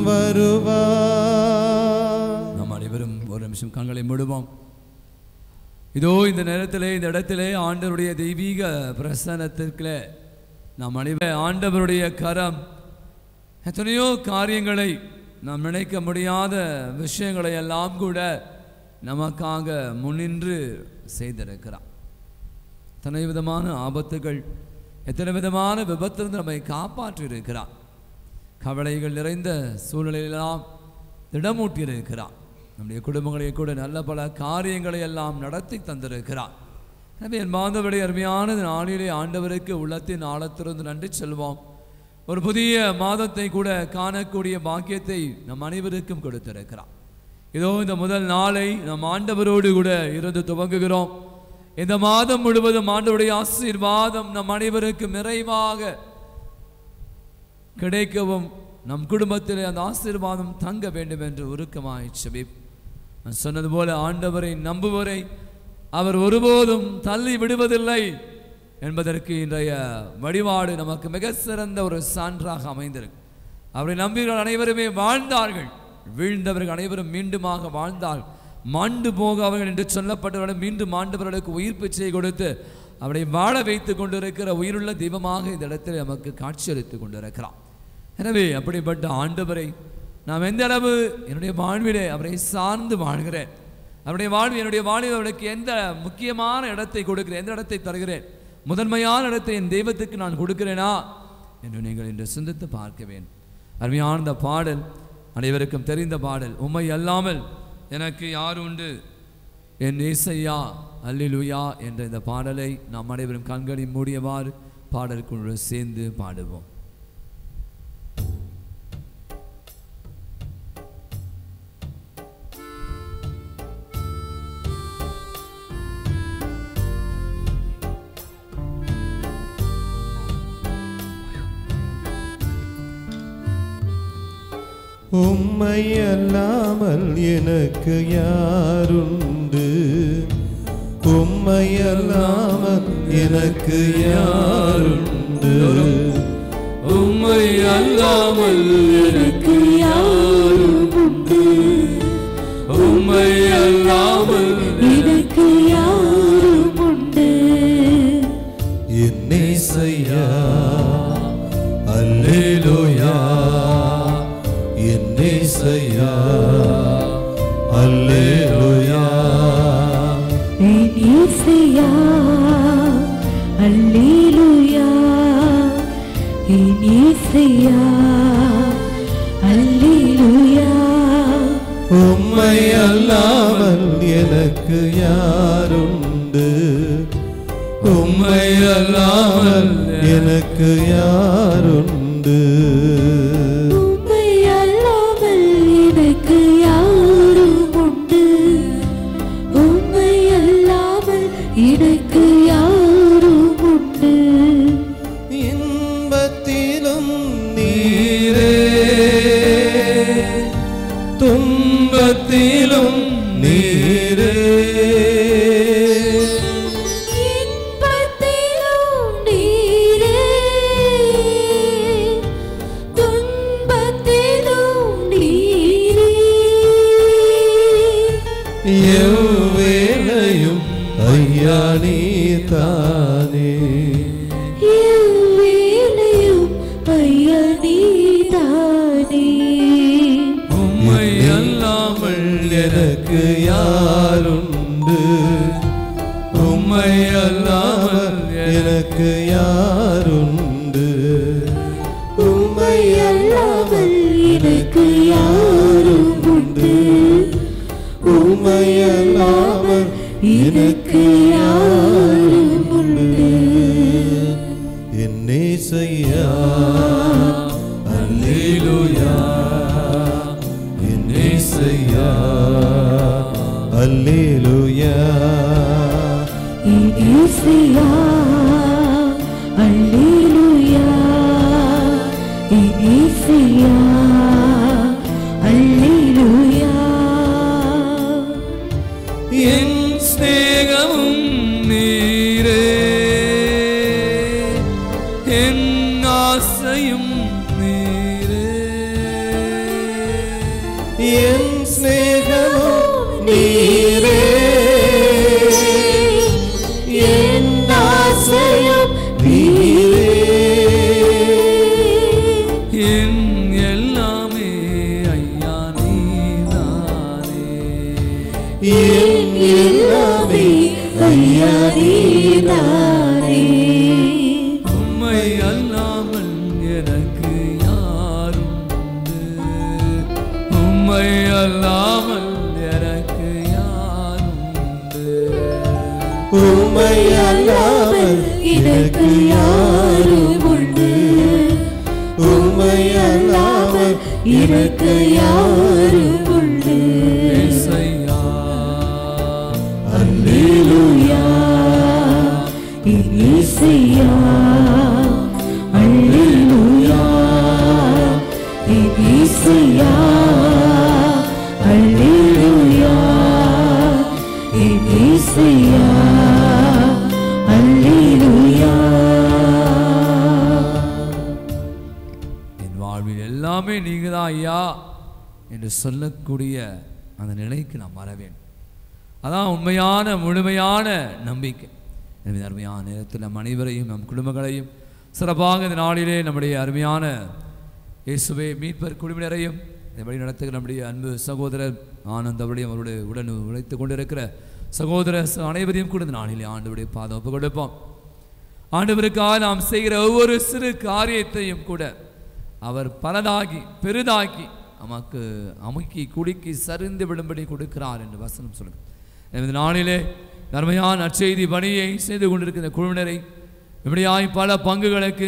வருவார் நாம் அனைவரும் ஒரு நிமிஷம் கண்களை மூடுவோம் இதோ இந்த நேரத்திலே இந்த இடத்திலே ஆண்டவருடைய தெய்வீக பிரசன்னத்திற்குள்ளே நாம் அனைவரும் ஆண்டவருடைய கரம் எத்தனையோ காரியங்களை நாம் நினைக்க முடியாத விஷயங்களை எல்லாம் கூட நமக்காக முன்னின்று செய்திருக்கிறார் எத்தனை விதமான ஆபத்துகள் எத்தனை விதமான விபத்திலிருந்து நம்மை காப்பாற்றி இருக்கிறார் கவலைகள் நிறைந்த சூழ்நிலையெல்லாம் திடமூட்டி இருக்கிறார் நம்முடைய குடும்பங்களை கூட நல்ல பல காரியங்களை எல்லாம் நடத்தி தந்திருக்கிறார் எனவே என் மாதவடைய அருமையான இந்த நாளிலே ஆண்டவருக்கு உள்ளத்தின் ஆழத்திலிருந்து நன்றி செல்வோம் ஒரு புதிய மாதத்தை கூட காணக்கூடிய பாக்கியத்தை நம் அனைவருக்கும் கொடுத்திருக்கிறார் இதோ இந்த முதல் நாளை நம் ஆண்டவரோடு கூட இருந்து துவங்குகிறோம் இந்த மாதம் முழுவதும் ஆண்டவருடைய ஆசீர்வாதம் நம் அனைவருக்கும் நிறைவாக கிடைக்கவும் நம் குடும்பத்தில் அந்த ஆசீர்வாதம் தங்க வேண்டும் என்று உருக்கமாய் செபி நான் சொன்னது போல ஆண்டவரை நம்புவரை அவர் ஒருபோதும் தள்ளி விடுவதில்லை என்பதற்கு இன்றைய வழிபாடு நமக்கு மிக சிறந்த ஒரு சான்றாக அமைந்திருக்கு அவரை நம்பியவர்கள் அனைவருமே வாழ்ந்தார்கள் வீழ்ந்தவர்கள் அனைவரும் மீண்டுமாக வாழ்ந்தால் மாண்டு போக அவர்கள் என்று சொல்லப்பட்டவர்கள் மீண்டும் ஆண்டவர்களுக்கு உயிர் பிச்சை கொடுத்து அவரை வாழ வைத்து கொண்டிருக்கிற உயிருள்ள தெய்வமாக இந்த இடத்தில் நமக்கு காட்சியளித்துக் கொண்டிருக்கிறார் எனவே அப்படிப்பட்ட ஆண்டவரை நாம் எந்த அளவு என்னுடைய வாழ்விலே அவரை சார்ந்து வாழ்கிறேன் அவருடைய வாழ்வு என்னுடைய வாழ்வில் அவருக்கு எந்த முக்கியமான இடத்தை கொடுக்கிறேன் எந்த இடத்தை தருகிறேன் முதன்மையான இடத்தை என் தெய்வத்துக்கு நான் கொடுக்கிறேனா என்று நீங்கள் இன்று சிந்தித்து பார்க்க வேண்டும் அருமையான இந்த பாடல் அனைவருக்கும் தெரிந்த பாடல் உம்மை அல்லாமல் எனக்கு யார் உண்டு என் இசையா அல்லிலுயா என்ற இந்த பாடலை நாம் அனைவரும் கண்களை மூடியவாறு பாடலுக்குள் சேர்ந்து பாடுவோம் உம்மை அல்லாமல் எனக்கு யாருண்டு உம்மை அல்லாமல் எனக்கு யாருண்டு உம்மை அல்லாமல் எனக்கு யாரும் உண்டு உம்மை அல்லாமல் எனக்கு யாரும் உண்டு என்னே செய்யா அல்லேலூயா என்னே செய்யா அல்லேலூயா என் இசையா அல்லேலூயா என் இசையா அல்லேலூயா உம்மை அல்லாமல் எனக்கு யாருண்டு உம்மை அல்லாமல் எனக்கு யாருண்டு உம்மை அல்லாமல் எனக்கு யாரும் உண்டு உம்மை அல்லாமல் எனக்கு யாரும் உண்டு இன்பத்திலும் நீரே துன்பத்திலும் நீரே இன்பத்திலும் நீரே துன்பத்திலும் நீரே எவ்வேளையும் ஐயா நீ தானே எவ்வேளையும் ஐயா நீதானே உம்மை அல்லாமல் எனக்கு யாருண்டு உம்மை அல்லாமல் எனக்கு யாருண்டு உம்மை அல்லாமல் எனக்கு யாரும் உண்டு உம்மை அல்லாமல் எனக்கு யாரும் உண்டு என்னே செய்யா அல்லேலூயா என்னே செய்யா அல்லேலூயா இயேசுயா அல்லேலூயா இயேசுயா அல்லேலூயா என் சிநேகமும் நீரே உம்மை அல்லாமல் எனக்கு யாரும் உண்டு உம்மை அல்லாமல் எனக்கு யாரும் உண்டு ஏசையா அல்லேலூயா இயேசுயா அல்லேலூயா இயேசுயா அல்லேலூயா இயேசுயா அல்லேலூயா என் வாழ்வில் எல்லாமே நீங்க தான் ஐயா என்று சொல்லக்கூடிய அந்த நிலைக்கு நாம் வர வேண்டும் அதான் உண்மையான முழுமையான நம்பிக்கை எனவே அருமையான நேரத்தில் நம் அனைவரையும் நம் குடும்பங்களையும் சிறப்பாக இந்த நாளிலே நம்முடைய அருமையான இயேசுவே மீட்பர் குழுவினரையும் இதை வழி நடத்துகிற நம்முடைய அன்பு சகோதரர் ஆனந்த் அவருடைய அவருடைய உடன் உழைத்து கொண்டிருக்கிற சகோதர ச- அனைவரையும் கூட இந்த நாளிலே ஆண்டவருடைய பாதம் ஒப்புக் கொடுப்போம் ஆண்டவருக்காக நாம் செய்கிற ஒவ்வொரு சிறு காரியத்தையும் கூட அவர் பலதாகி பெரிதாக்கி நமக்கு அமுக்கி குலுக்கி சரிந்து விடும்படி கொடுக்கிறார் என்று வசனம் சொல்லுங்க இந்த நாளிலே நன்மையான நற்செய்தி பணியை செய்து கொண்டிருக்கிற குழுவினரை இப்படியாய் பல பங்குகளுக்கு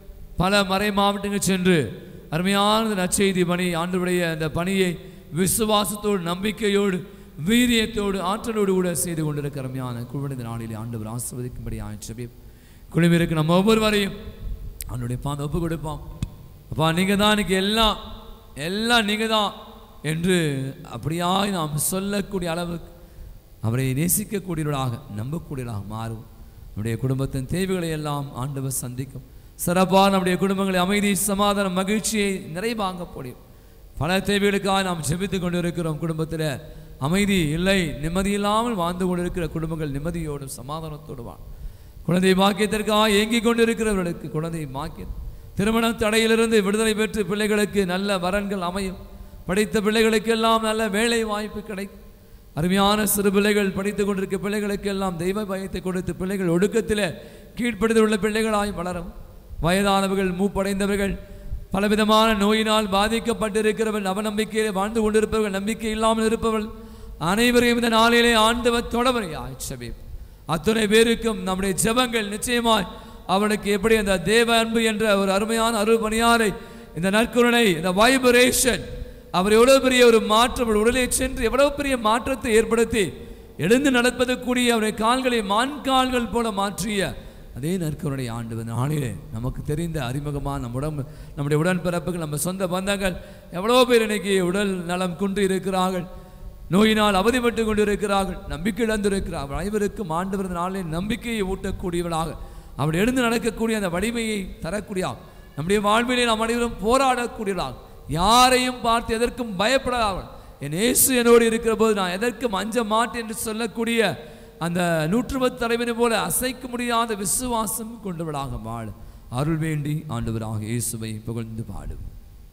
பல மறை மாவட்டங்கள் சென்று அருமையான இந்த நற்செய்தி பணி ஆண்டுடைய அந்த பணியை விசுவாசத்தோடு நம்பிக்கையோடு வீரியத்தோடு ஆற்றலோடு கூட செய்து கொண்டிருக்கிற அருமையான குழுவினர் இந்த நாளிலே ஆண்டவர் ஆசிர்வதிக்கும்படி ஆயிற்று குழுவிற்கு நம்ம ஒவ்வொருவரையும் அவனுடைய பாதம் ஒப்பு கொடுப்போம் அப்பா நீங்கள் தான் எனக்கு எல்லாம் எல்லாம் நீங்கள் தான் என்று அப்படியாய் நாம் சொல்லக்கூடிய அளவுக்கு அவரை நேசிக்கக்கூடியவர்களாக நம்பக்கூடியவர்களாக மாறும் நம்முடைய குடும்பத்தின் தேவைகளை எல்லாம் ஆண்டவர் சந்திக்கும் சிறப்பாக நம்முடைய குடும்பங்களை அமைதி சமாதானம் மகிழ்ச்சியை நிறைவாங்க முடியும் பல தேவைகளுக்காக நாம் ஜெபித்துக் கொண்டிருக்கிறோம் குடும்பத்தில் அமைதி இல்லை நிம்மதி இல்லாமல் வாழ்ந்து கொண்டிருக்கிற குடும்பங்கள் நிம்மதியோடும் சமாதானத்தோடு வாழும் குழந்தை பாக்கியத்திற்காக ஏங்கிக் கொண்டிருக்கிறவர்களுக்கு குழந்தை பாக்கியம் திருமண தடையிலிருந்து விடுதலை பெற்று பிள்ளைகளுக்கு நல்ல வரன்கள் அமையும் படித்த பிள்ளைகளுக்கெல்லாம் நல்ல வேலை வாய்ப்பு கிடைக்கும் அருமையான சிறு பிள்ளைகள் படித்துக் கொண்டிருக்க பிள்ளைகளுக்கு எல்லாம் தெய்வ பயத்தை கொடுத்து பிள்ளைகள் ஒடுக்கத்தில் கீழ்ப்படுதல் உள்ள பிள்ளைகளாய் வளரும் வயதானவர்கள் மூப்படைந்தவர்கள் பலவிதமான நோயினால் பாதிக்கப்பட்டிருக்கிறவர்கள் அவநம்பிக்கையிலே வாழ்ந்து கொண்டிருப்பவர்கள் நம்பிக்கை இல்லாமல் இருப்பவர்கள் அனைவரையும் இந்த நாளிலே ஆண்டவர் தொடவரை ஆட்சபே அத்தனை பேருக்கும் நம்முடைய ஜெபங்கள் நிச்சயமாய் அவனுக்கு எப்படி அந்த தேவ அன்பு என்ற ஒரு அருமையான அருள் பணியாரை இந்த நற்கருணை இந்த வைபரேஷன் அவர் எவ்வளவு பெரிய ஒரு மாற்றம் அவர் உடலே சென்று எவ்வளவு பெரிய மாற்றத்தை ஏற்படுத்தி எழுந்து நடப்பது கூடிய அவருடைய கால்களை மான் கால்கள் போல மாற்றிய அதே நற்கருடைய ஆண்டு இந்த நாளிலே நமக்கு தெரிந்த அறிமுகமான நம் உடம்பு நம்முடைய உடன்பிறப்புகள் நம்ம சொந்த பந்தங்கள் எவ்வளோ பேர் இன்னைக்கு உடல் நலம் குன்று இருக்கிறார்கள் நோயினால் அவதிப்பட்டு கொண்டிருக்கிறார்கள் நம்பிக்கை இழந்திருக்கிறார்கள் அனைவருக்கும் ஆண்டவர் இந்த நாளிலே நம்பிக்கையை ஊட்டக்கூடியவளாக அவள் எழுந்து நடக்கக்கூடிய அந்த வலிமையை தரக்கூடிய நம்முடைய வாழ்விலே நாம் அனைவரும் போராடக்கூடியவளாக யாரையும் பார்த்து எதற்கும் பயப்படாமல் என் இயேசு என்னோடு இருக்கிற போது நான் எதற்கும் அஞ்ச மாட்டேன் என்று சொல்லக்கூடிய அந்த நூற்றுவத் தலைவனை போல அசைக்க முடியாத விசுவாசம் கொண்டவளாக வாழ அருள் வேண்டி ஆண்டவராக இயேசுவை புகழ்ந்து பாடும்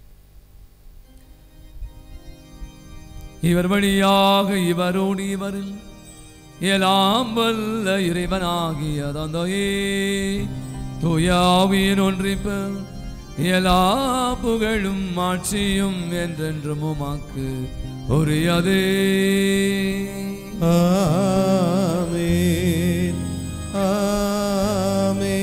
இவர் வழியாக இவரோடு இவரில் எல்லாம் வல்ல இறைவனாகிய தந்தையே தூயாவியின் ஒன்றிப்பு எல்லா புகழும் ஆட்சியும் என்றென்றும் உமாக்கு உரியதே ஆமென் ஆமென்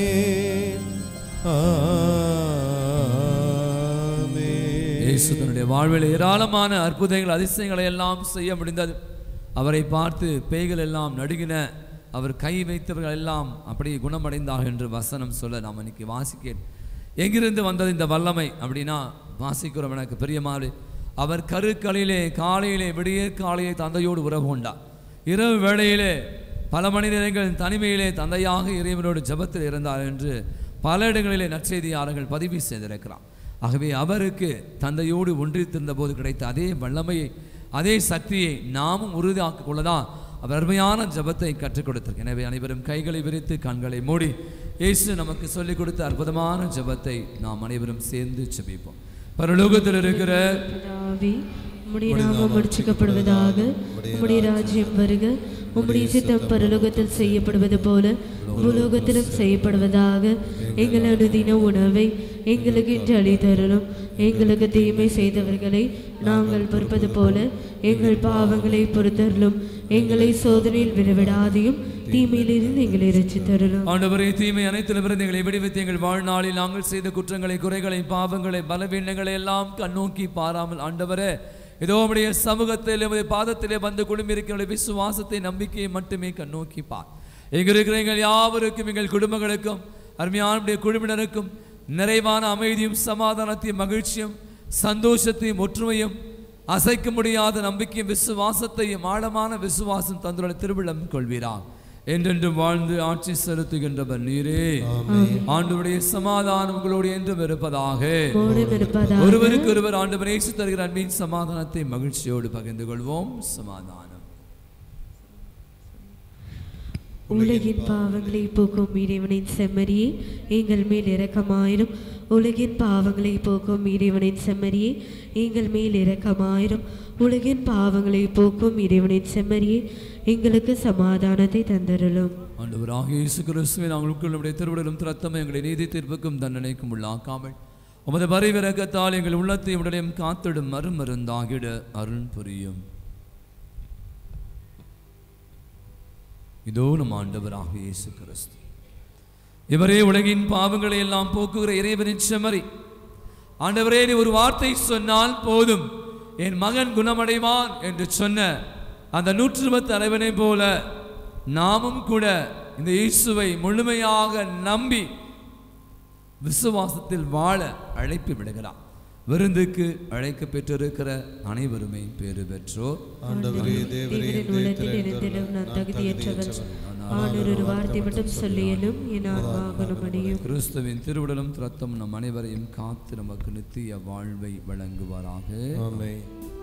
ஆமென் இயேசு தன்னுடைய வாழ்வில் ஏராளமான அற்புதங்கள் அதிசயங்களை எல்லாம் செய்ய முடிந்தது அவரை பார்த்து பேய்கள் எல்லாம் நடுங்கின அவர் கை வைத்தவர்கள் எல்லாம் அப்படியே குணமடைந்தார்கள் என்று வசனம் சொல்ல நாம் இன்னைக்கு வாசிக்கிறேன் எங்கிருந்து வந்தது இந்த வல்லமை அப்படின்னா வாசிக்கிறோம் எனக்கு பிரியமாறு அவர் கருக்களிலே காலையிலே விடிய காலையை தந்தையோடு உறவு கொண்டார் இரவு வேளையிலே பல மணி நேரங்கள் தனிமையிலே தந்தையாக இறைவனோடு ஜெபத்தில் இருந்தார் என்று பல இடங்களிலே நற்செய்தியாளர்கள் பதிவு செய்திருக்கிறார் ஆகவே அவருக்கு தந்தையோடு ஒன்றித்திருந்த போது கிடைத்த அதே வல்லமையை அதே சக்தியை நாமும் உறுதியாக்கிக் கொள்ளதான் அவர் அருமையான ஜெபத்தை கற்றுக் கொடுத்திருக்கு எனவே அனைவரும் கைகளை விரித்து கண்களை மூடி இயேசு நமக்கு சொல்லிக் கொடுத்த அற்புதமான ஜெபத்தை நாம் அனைவரும் சேர்ந்து ஜெபிப்போம் பரலோகத்தில் இருக்கிற பிதாவே உம்முடைய நாமம் முடிச்சுக்கப்படுவதாக உம்முடைய ராஜ்யம் வருக உம்முடைய சித்தம் பரலோகத்தில் செய்யப்படுவது போல பூலோகத்திலும் செய்யப்படுவதாக எங்கள் அனுதின உணவை எங்களுக்கு இன்று அளித்தருளும் எங்களுக்கு தீமை செய்தவர்களை நாங்கள் பொறுப்பது போல எங்கள் பாவங்களை பொறுத்தருளும் எங்களை சோதனையில் விழவிடாதையும் தீமையிலிருந்து எங்களை ரட்சித்தருளும் ஆண்டவரே தீமை அனைத்திலிருந்து எங்களை விடுவித்து எங்கள் வாழ்நாளில் நாங்கள் செய்த குற்றங்களை குறைகளை பாவங்களை பலவீனங்களை எல்லாம் கண்ணோக்கி பாராமல் ஆண்டவரே இதோ உடைய சமூகத்தில் உடைய பாதத்திலே வந்து குடும்பிருக்கிற விசுவாசத்தை நம்பிக்கையை மட்டுமே கண்ணோக்கி பார் எங்க இருக்கிற எங்கள் யாவருக்கும் எங்கள் குடும்பங்களுக்கும் அருமையான உடைய குழுவினருக்கும் நிறைவான அமைதியும் சமாதானத்தையும் மகிழ்ச்சியும் சந்தோஷத்தையும் ஒற்றுமையும் அசைக்க முடியாத நம்பிக்கையும் விசுவாசத்தையும் ஆழமான விசுவாசம் தந்துள்ள திருவிழம் கொள்வீரான் என்றென்றும் வாழ்ந்து ஆட்சி செலுத்துகின்றவர் நீரே ஆண்டவருடைய சமாதானம் உங்களோடு என்றும் இருப்பதாக மோடும் இருப்பதாக ஒருவருக்கு ஒருவர் ஆண்டவர் இயேசு தருகிற அன்பின் சமாதானத்தை மகிழ்ச்சியோடு பகிர்ந்து கொள்வோம் சமாதானம் உலகின் பாவங்களை போக்கும் இறைவனின் செம்மறியே எங்கள் மேல் இரக்கமாயிரும் உலகின் பாவங்களை போக்கும் இறைவனின் செம்மறியே எங்கள் மேல் இரக்கமாயிரும் உலகின் பாவங்களை போக்கும் இறைவனின் செம்மறியே எங்களுக்கு சமாதானத்தை தந்தருளும் ஆண்டவராக இயேசு கிறிஸ்துவை நாங்கள் உட்கொள்ளுடைய திருவிடலும் திரத்தம் எங்களை நீதி தீர்ப்புக்கும் தண்டனைக்கும் உள்ளாக்காமல் உமது பரிவிறக்கத்தால் எங்கள் உள்ளத்தை உடலையும் காத்திடும் மறுமருந்தாகிட அருள் புரியும் இதோ நம் ஆண்டவராக இயேசு கிறிஸ்து இவரே உலகின் பாவங்களை எல்லாம் போக்குகிற இறைவனின் செமரி ஆண்டவரே நீ ஒரு வார்த்தை சொன்னால் போதும் என் மகன் குணமடைவான் என்று சொன்ன அந்த நூற்றும தலைவனை போல நாமும் கூட இந்த இயேசுவை முழுமையாக நம்பி விசுவாசத்தில் வாழ அழைப்பு விடுகிறார் விருந்துக்கு அழைக்க பெற்றிருக்கிற அனைவருமே பேறு பெற்றோர் ஆண்டவரே தேவரே தேவரின் உள்ளத்தில் இருந்திடும் நான் தகுதியற்றவன் ஆண்டவர் ஒரு வார்த்தை மட்டும் சொல்லியலும் என் ஆன்மா குணமடையும் கிறிஸ்துவின் திருவுடலும் திரத்தம் நம் அனைவரையும் காத்து நமக்கு நித்திய வாழ்வை வழங்குவாராக ஆமென்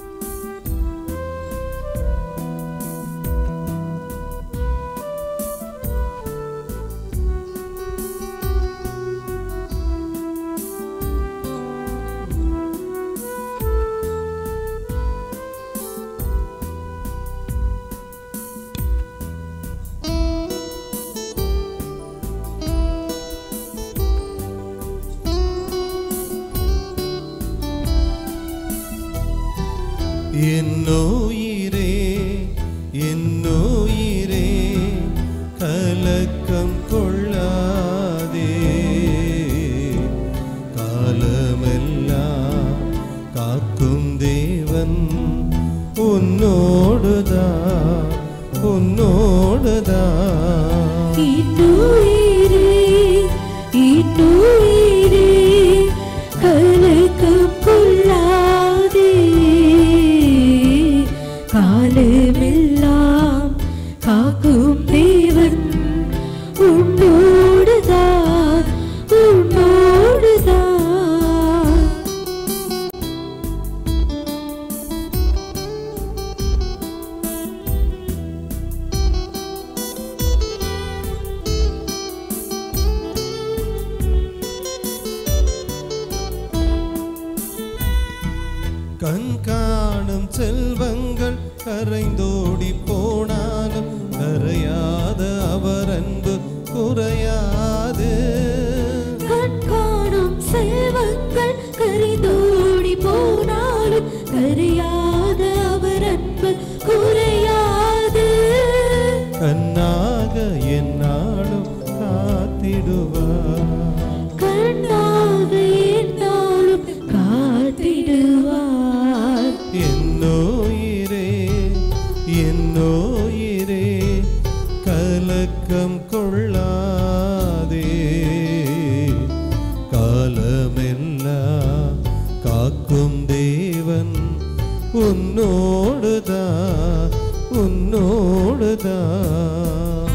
என்னுயிரே என்னுயிரே கலக்கம் கொள்ளாதே காலமெல்லாம் காக்கும் தேவன் உன்னோடுதான் உன்னோடுதான் இன்னுயிரே இன்னுயிரே கலக்கம் கொள்ளாதே காலமெல்லாம் காக்கும் தேவன் உன்னோடுதான் உன்னோடுதான் கண் காணும் செல்வங்கள் கரைந்தோடி போனாலும் கரையாத அவர் அன்பு குறையாது கண்காணும் செல்வங்கள் கரிதோடி போனாலும் கரையாத அவர் அன்பு குறையாது கண்ணாக என்னாலும் காத்திடுவார் கண்ணாக என்னாலும் காத்திடுவார் என்னோயிரே என்னோயிரே கலக்கம் கொள்ளாதே காலமெல்லாம் காக்கும் தேவன் உன்னோடுதான் உன்னோடுதான்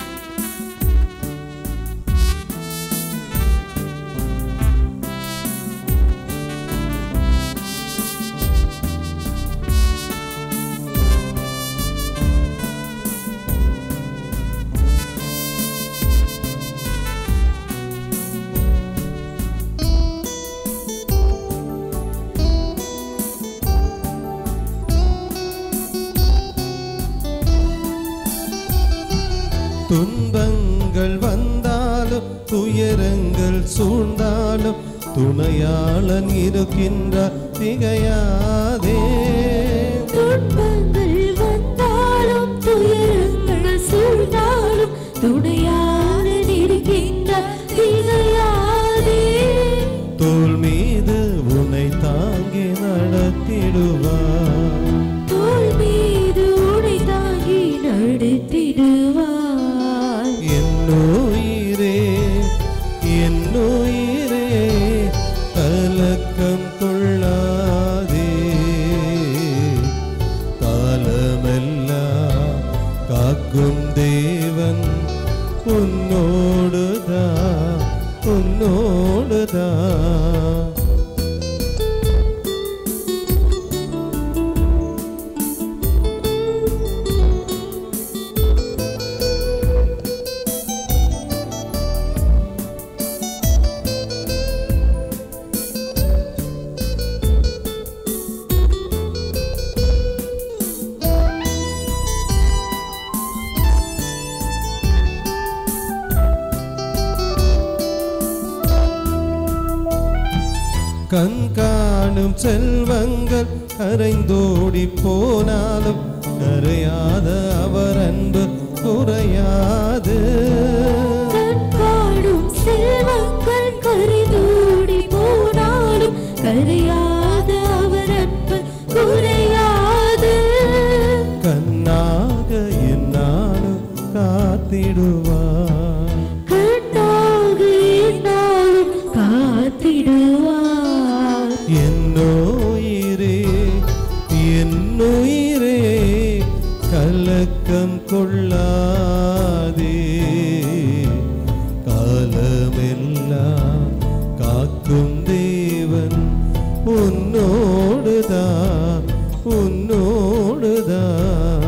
துன்பங்கள் வந்தாலும் துயரங்கள் சூழ்ந்தாலும் துணையாளன் இருக்கின்றார் திகையாதே துன்பங்கள் வந்தாலும் துயரங்கள் சூழ்ந்தாலும் துணையாக இருக்கின்ற திகையாதே தோல் மீது உன்னை தாங்கி நடத்திடுவார் தோள் மீது உடை தாங்கி நடத்திடுவார் என்னுயிரே என்னுயிரே கலக்கம் கொள்ளாதே காலமெல்லாம் காக்கும் தேவன் உன்னோடுதான் உன்னோடுதான் கண் காணும் செல்வங்கள் கரைந்தோடி போனாலும் கரையாத அவர் அன்பு குறையாது கண்காடும் செல்வங்கள் கரைதூடி போனாலும் கரையாத அவர் அன்பு குறையாது கண்ணாக என்னாலும் காத்திடுவார் கண்ணாக என்னாலும் காத்திடுவார் என்னுயிரே என்னுயிரே கலக்கம் கொள்ளாதே காலமெல்லாம் காக்கும் தேவன் உன்னோடுதான் உன்னோடுதான்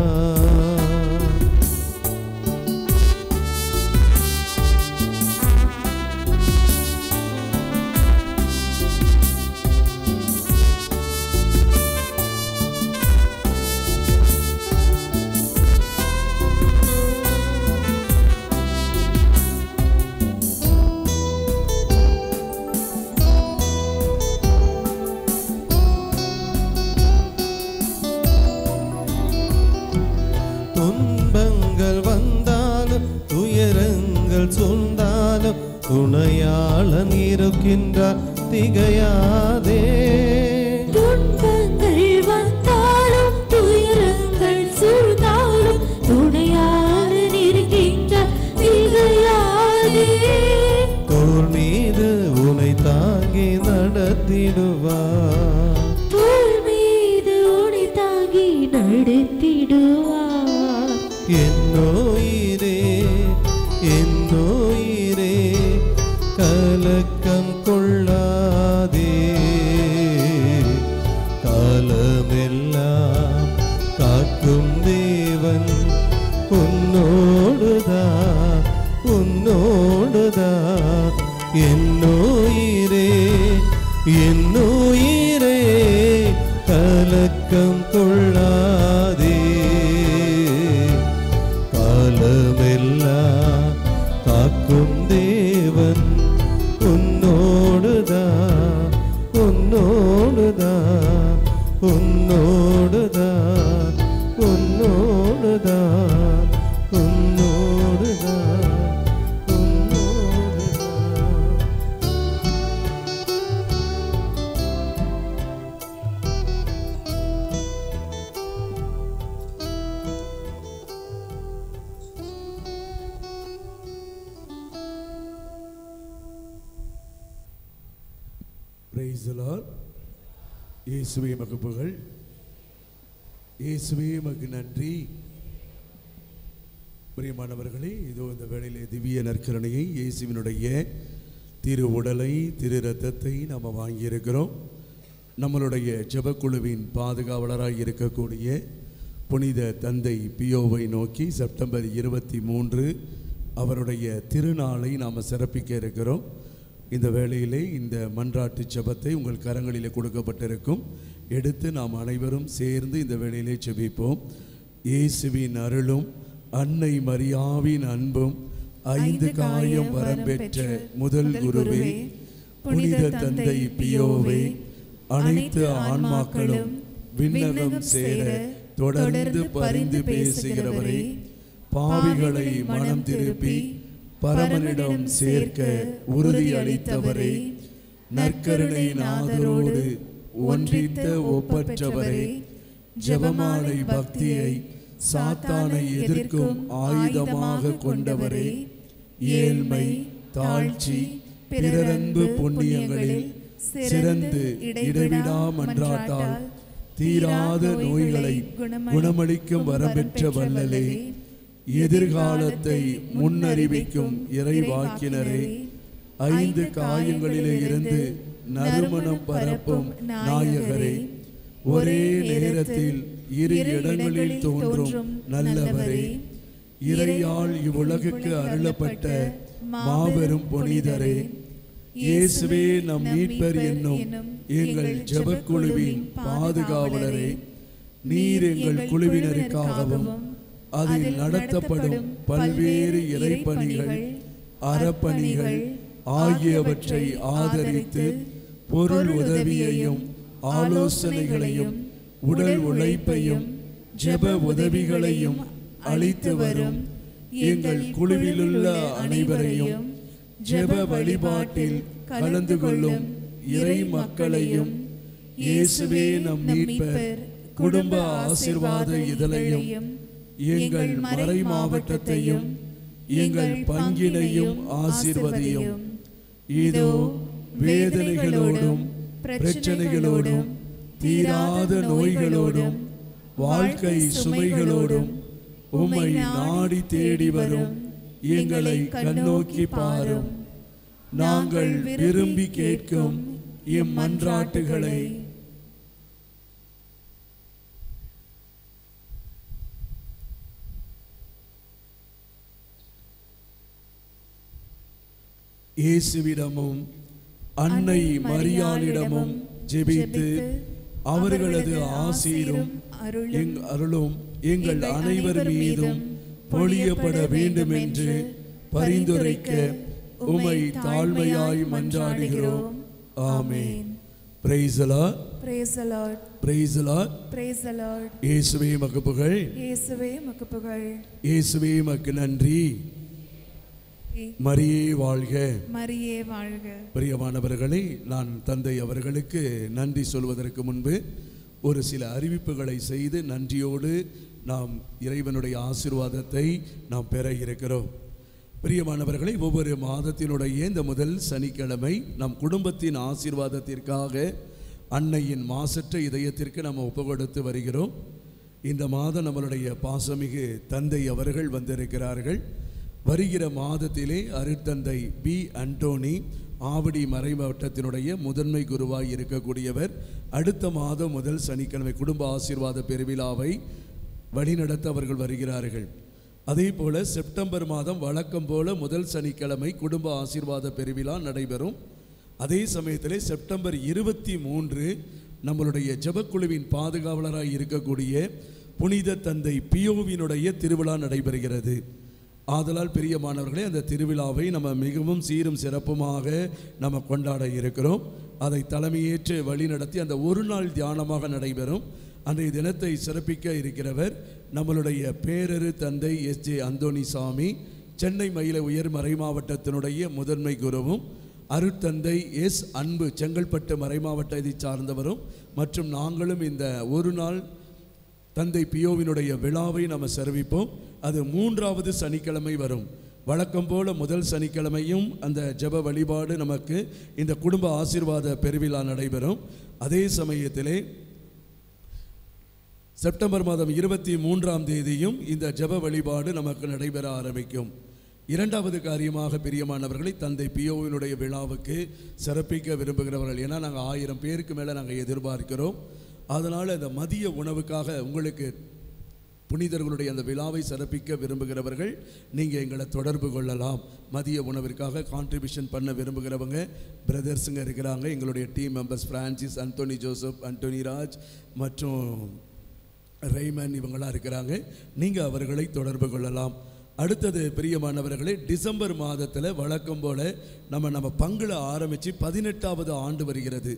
துன்பங்கள் வந்தாலும் துயரங்கள் சூழ்ந்தாலும் துணையாளன் இருக்கின்றார் திகையாதே துன்பங்கள் வந்தாலும் துயரங்கள் சூழ்ந்தாலும் துணையாக இருக்கின்ற திகையாதே தோள் மீது உனை தாங்கி நடத்திடுவார் தோள் மீது உடை தாங்கி நடத்திடுவார் என்னோயிரே என்னோயிரே கலக்கம் கொள்ளாதே காலமெல்லாம் காக்கும் தேவன் உன்னோடுதான் உன்னோடுதான் என்னோயிரே என்னுயிரே கலக்கம் கொள்ளாதே காலமெல்லாம் காக்கும் தேவன் உன்னோடுதான் உன்னோடுதான் உன்னோடுதான் உன்னோடுதான் உன்னோடுதான் உன்னோடுதான் பிரைஸ் லார்ட் இயேசுவே மக்கு புகழ் இயேசுவே மக்கு நன்றி பிரியமானவர்களே இதோ இந்த வேளையிலே திவ்ய நற்கரணையை இயேசுவினுடைய திரு உடலை திரு ரத்தத்தை நாம் வாங்கியிருக்கிறோம் நம்மளுடைய ஜெபக்குழுவின் பாதுகாவலராக இருக்கக்கூடிய புனித தந்தை பியோவை நோக்கி செப்டம்பர் இருபத்தி மூன்று அவருடைய திருநாளை நாம் சிறப்பிக்க இருக்கிறோம் இந்த வேளையிலே இந்த மன்றாட்டு ஜெபத்தை உங்கள் கரங்களிலே கொடுக்கப்பட்டிருக்கும் எடுத்து நாம் அனைவரும் சேர்ந்து இந்த வேளையிலே ஜெபிப்போம் இயேசுவின் அருளும் அன்னை மரியாவின் அன்பும் ஐந்து காயம் வரம் பெற்ற முதல் குருவே புனித தந்தை பியோவே அனைத்து ஆன்மாக்களும் விண்ணகம் சேர தொடர்ந்து பரிந்து பேசுகிறவரே பாவிகளை மனம் திருப்பி பரமனிடம் சேர்க்க உறுதி அளித்தவரே நற்கருணை நாதரோடு ஒன்றித்த ஒப்பற்றவரே ஜெபமாலை பக்தியை சாத்தானை எதிர்க்கும் ஆயுதமாக கொண்டவரே ஏழ்மை தாழ்ச்சி பிறரன்பு புண்ணியங்களில் சிறந்து இடைவிடா மன்றாட்டால் தீராத நோய்களை குணமளிக்கும் வரம்பெற்ற வல்லலே எதிர்காலத்தை முன்னறிவிக்கும் இறைவாக்கினரே ஐந்து காயங்களிலே இருந்து நறுமணம் பரப்பும் நாயகரே ஒரே நேரத்தில் இரு இடங்களில் தோன்றும் நல்லவரே இறையால் இவ்வுலகுக்கு அருளப்பட்ட மாபெரும் புனிதரே இயேசுவே நம் மீட்பர் என்னும் எங்கள் ஜெபக்குழுவின் பாதுகாவலரே நீர் எங்கள் குழுவினருக்காகவும் அதில் நடத்தப்படும் பல்வேறு இறைப்பணிகள் அறப்பணிகள் ஆகியவற்றை ஆதரித்து பொருள் உதவியையும் ஆலோசனைகளையும் உடல் உழைப்பையும் ஜெப உதவிகளையும் அளித்து வரும் எங்கள் குழுவிலுள்ள அனைவரையும் ஜெப வழிபாட்டில் கலந்து கொள்ளும் இறை மக்களையும் இயேசுவே நம் மீட்பர் குடும்ப ஆசிர்வாத இதழையும் எங்கள் மறை மாவட்டத்தையும் எங்கள் பங்கினையும் ஆசீர்வதியும் இதோ வேதனைகளோடும் பிரச்சனைகளோடும் தீராத நோய்களோடும் வாழ்க்கை சுமைகளோடும் உம்மை நாடி தேடி வரும் எங்களை கண்ணோக்கி பாரும் நாங்கள் விரும்பி கேட்கும் இம்மன்றாட்டுகளை இயேசுவிடமும் அன்னை மரியாளிடமும் ஜெபித்து அவர்களது ஆசீரும் எங் அருளும் எங்கள் அனைவர் மீதும் பொழியப்பட வேண்டும் என்று பரிந்துரைக்க உமை தாழ்மையாய் மன்றாடுகிறோம் ஆமென் பிரைஸ் அலாட் Praise the Lord. பிரைஸ் அலாட் Praise the Lord. இயேசுவே மக்கு புகழ் இயேசுவே மக்கு புகழ் இயேசுவே மக்கு நன்றி மரியே வாழ்க மரியே வாழ்க பிரியமானவர்களே நான் தந்தை அவர்களுக்கு நன்றி சொல்வதற்கு முன்பு ஒரு சில அறிவிப்புகளை செய்து நன்றியோடு நாம் இறைவனுடைய ஆசீர்வாதத்தை நாம் பெற இருக்கிறோம் பிரியமானவர்களே ஒவ்வொரு மாதத்தினுடைய இந்த முதல் சனிக்கிழமை நம் குடும்பத்தின் ஆசீர்வாதத்திற்காக அன்னையின் மாசற்ற இதயத்திற்கு நாம் ஒப்பு கொடுத்து வருகிறோம் இந்த மாதம் நம்மளுடைய பாசமிகு தந்தை அவர்கள் வந்திருக்கிறார்கள் வருகிற மாதத்திலே அருட்தந்தை பி அண்டோனி ஆவடி மறைமாவட்டத்தினுடைய முதன்மை குருவாய் இருக்கக்கூடியவர் அடுத்த மாதம் முதல் சனிக்கிழமை குடும்ப ஆசீர்வாத பெருவிழாவை வழிநடத்த அவர்கள் வருகிறார்கள் அதே போல செப்டம்பர் மாதம் வழக்கம் போல முதல் சனிக்கிழமை குடும்ப ஆசீர்வாத பெருவிழா நடைபெறும் அதே சமயத்திலே செப்டம்பர் இருபத்தி மூன்று நம்மளுடைய ஜெபக்குழுவின் பாதுகாவலராய் இருக்கக்கூடிய புனித தந்தை பியோவினுடைய திருவிழா நடைபெறுகிறது ஆதலால் பிரியமானவர்களே அந்த திருவிழாவை நம்ம மிகவும் சீரும் சிறப்புமாக நம்ம கொண்டாட இருக்கிறோம் அதை தலைமையேற்று வழி நடத்தி அந்த ஒரு நாள் தியானமாக நடைபெறும் அன்றைய தினத்தை சிறப்பிக்க இருக்கிறவர் நம்மளுடைய பேரரு தந்தை எஸ் ஜே அந்தோணிசாமி சென்னை மயில உயர் மறை மாவட்டத்தினுடைய முதன்மை குருவும் அருட்தந்தை எஸ் அன்பு செங்கல்பட்டு மறைமாவட்டத்தை சார்ந்தவரும் மற்றும் நாங்களும் இந்த ஒரு நாள் தந்தை பியோவினுடைய விழாவை நம்ம சிறப்பிப்போம் அது மூன்றாவது சனிக்கிழமை வரும் வழக்கம் போல முதல் சனிக்கிழமையும் அந்த ஜெப வழிபாடு நமக்கு இந்த குடும்ப ஆசீர்வாத பெருவிழா நடைபெறும் அதே சமயத்திலே செப்டம்பர் மாதம் இருபத்தி மூன்றாம் தேதியும் இந்த ஜெப வழிபாடு நமக்கு நடைபெற ஆரம்பிக்கும் இரண்டாவது காரியமாக பிரியமானவர்களை தந்தை பியோவினுடைய விழாவுக்கு சிறப்பிக்க விரும்புகிறவர்கள் ஏன்னா நாங்கள் ஆயிரம் பேருக்கு மேலே நாங்கள் எதிர்பார்க்கிறோம் அதனால் அந்த மதிய உணவுக்காக உங்களுக்கு புனிதர்களுடைய அந்த விழாவை சிறப்பிக்க விரும்புகிறவர்கள் நீங்கள் எங்களை தொடர்பு கொள்ளலாம் மதிய உணவிற்காக கான்ட்ரிபியூஷன் பண்ண விரும்புகிறவங்க பிரதர்ஸுங்க இருக்கிறாங்க எங்களுடைய team members Francis Anthony Joseph Anthony Raj மற்றும் ரெய்மன் இவங்களாம் இருக்கிறாங்க நீங்கள் அவர்களை தொடர்பு கொள்ளலாம் அடுத்தது பிரியமானவர்களே டிசம்பர் மாதத்தில் வழக்கம் போல நம்ம நம்ம பங்குல ஆரம்பித்து பதினெட்டாவது ஆண்டு வருகிறது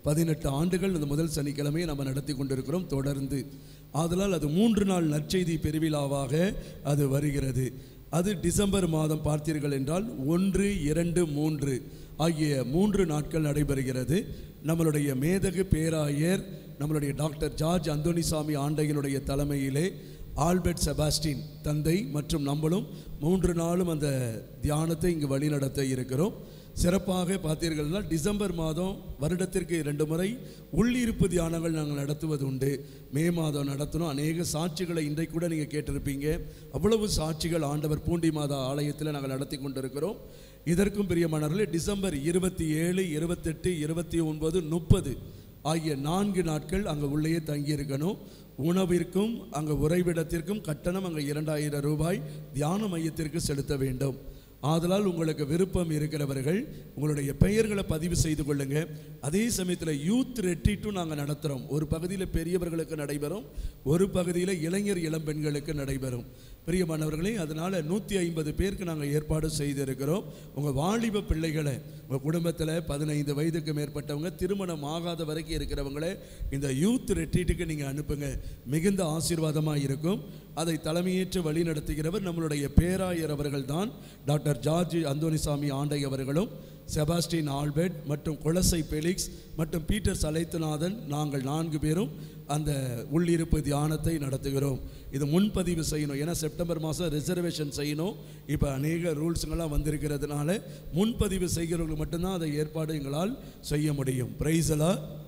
பதினெட்டு ஆண்டுகள் இந்த முதல் சனிக்கிழமையை நம்ம நடத்தி கொண்டிருக்கிறோம் தொடர்ந்து ஆதலால் அது மூன்று நாள் நற்செய்தி பெருவிழாவாக அது வருகிறது அது டிசம்பர் மாதம் பார்த்தீர்கள் என்றால் ஒன்று இரண்டு மூன்று ஆகிய மூன்று நாட்கள் நடைபெறுகிறது நம்மளுடைய மேதகு பேராயர் நம்மளுடைய டாக்டர் ஜார்ஜ் அந்தோனிசாமி ஆண்டையனுடைய தலைமையிலே ஆல்பர்ட் செபாஸ்டின் தந்தை மற்றும் நம்மளும் மூன்று நாளும் அந்த தியானத்தை இங்கு வழிநடத்த இருக்கிறோம் சிறப்பாக பார்த்தீர்கள்னா டிசம்பர் மாதம் வருடத்திற்கு இரண்டு முறை உள்ளிருப்பு தியானங்கள் நாங்கள் நடத்துவது உண்டு மே மாதம் நடத்தணும் அநேக சாட்சிகளை இன்றைக்கு கூட நீங்கள் கேட்டிருப்பீங்க அவ்வளவு சாட்சிகள் ஆண்டவர் பூண்டி மாதா ஆலயத்தில் நாங்கள் நடத்தி கொண்டிருக்கிறோம் இதற்கும் பிரியமானவர்களே டிசம்பர் இருபத்தி ஏழு இருபத்தெட்டு இருபத்தி ஒன்பது முப்பது ஆகிய நான்கு நாட்கள் அங்கே உள்ளேயே தங்கியிருக்கணும் உணவிற்கும் அங்கே உறைவிடத்திற்கும் கட்டணம் அங்கே இரண்டாயிரம் ரூபாய் தியான மையத்திற்கு செலுத்த வேண்டும் ஆதலால் உங்களுக்கு விருப்பம் இருக்கிறவர்கள் உங்களுடைய பெயர்களை பதிவு செய்து கொள்ளுங்க அதே சமயத்தில் யூத் ரெட்ரீட்டும் நாங்கள் நடத்துகிறோம் ஒரு பகுதியில் பெரியவர்களுக்கு நடைபெறும் ஒரு பகுதியில் இளைஞர் இளம்பெண்களுக்கு நடைபெறும் பிரியமானவர்களே அதனால் நூற்றி ஐம்பது பேருக்கு நாங்கள் ஏற்பாடு செய்திருக்கிறோம் உங்கள் வாலிப பிள்ளைகளை உங்கள் குடும்பத்தில் பதினைந்து வயதுக்கு மேற்பட்டவங்க திருமணம் ஆகாத வரைக்கும் இருக்கிறவங்கள இந்த யூத் ரெட்ரீட்டுக்கு நீங்கள் அனுப்புங்க மிகுந்த ஆசீர்வாதமாக இருக்கும் அதை தலைமையேற்று வழி நடத்துகிறவர் நம்மளுடைய பேராயர் அவர்கள் தான் டாக்டர் ஜார்ஜ் அந்தோனிசாமி ஆண்டை அவர்களும் செபாஸ்டின் ஆல்பர்ட் மற்றும் குலசை பெலிக்ஸ் மற்றும் பீட்டர் சலைத்துநாதன் நாங்கள் நான்கு பேரும் அந்த உள்ளிருப்பு தியானத்தை நடத்துகிறோம் இது முன்பதிவு செய்யணும் ஏன்னா செப்டம்பர் மாதம் ரிசர்வேஷன் செய்யணும் இப்போ அநேக ரூல்ஸுங்கெல்லாம் வந்திருக்கிறதுனால முன்பதிவு செய்கிறவர்கள் மட்டும்தான் அதை ஏற்பாடு எங்களால் செய்ய முடியும் பிரைசலா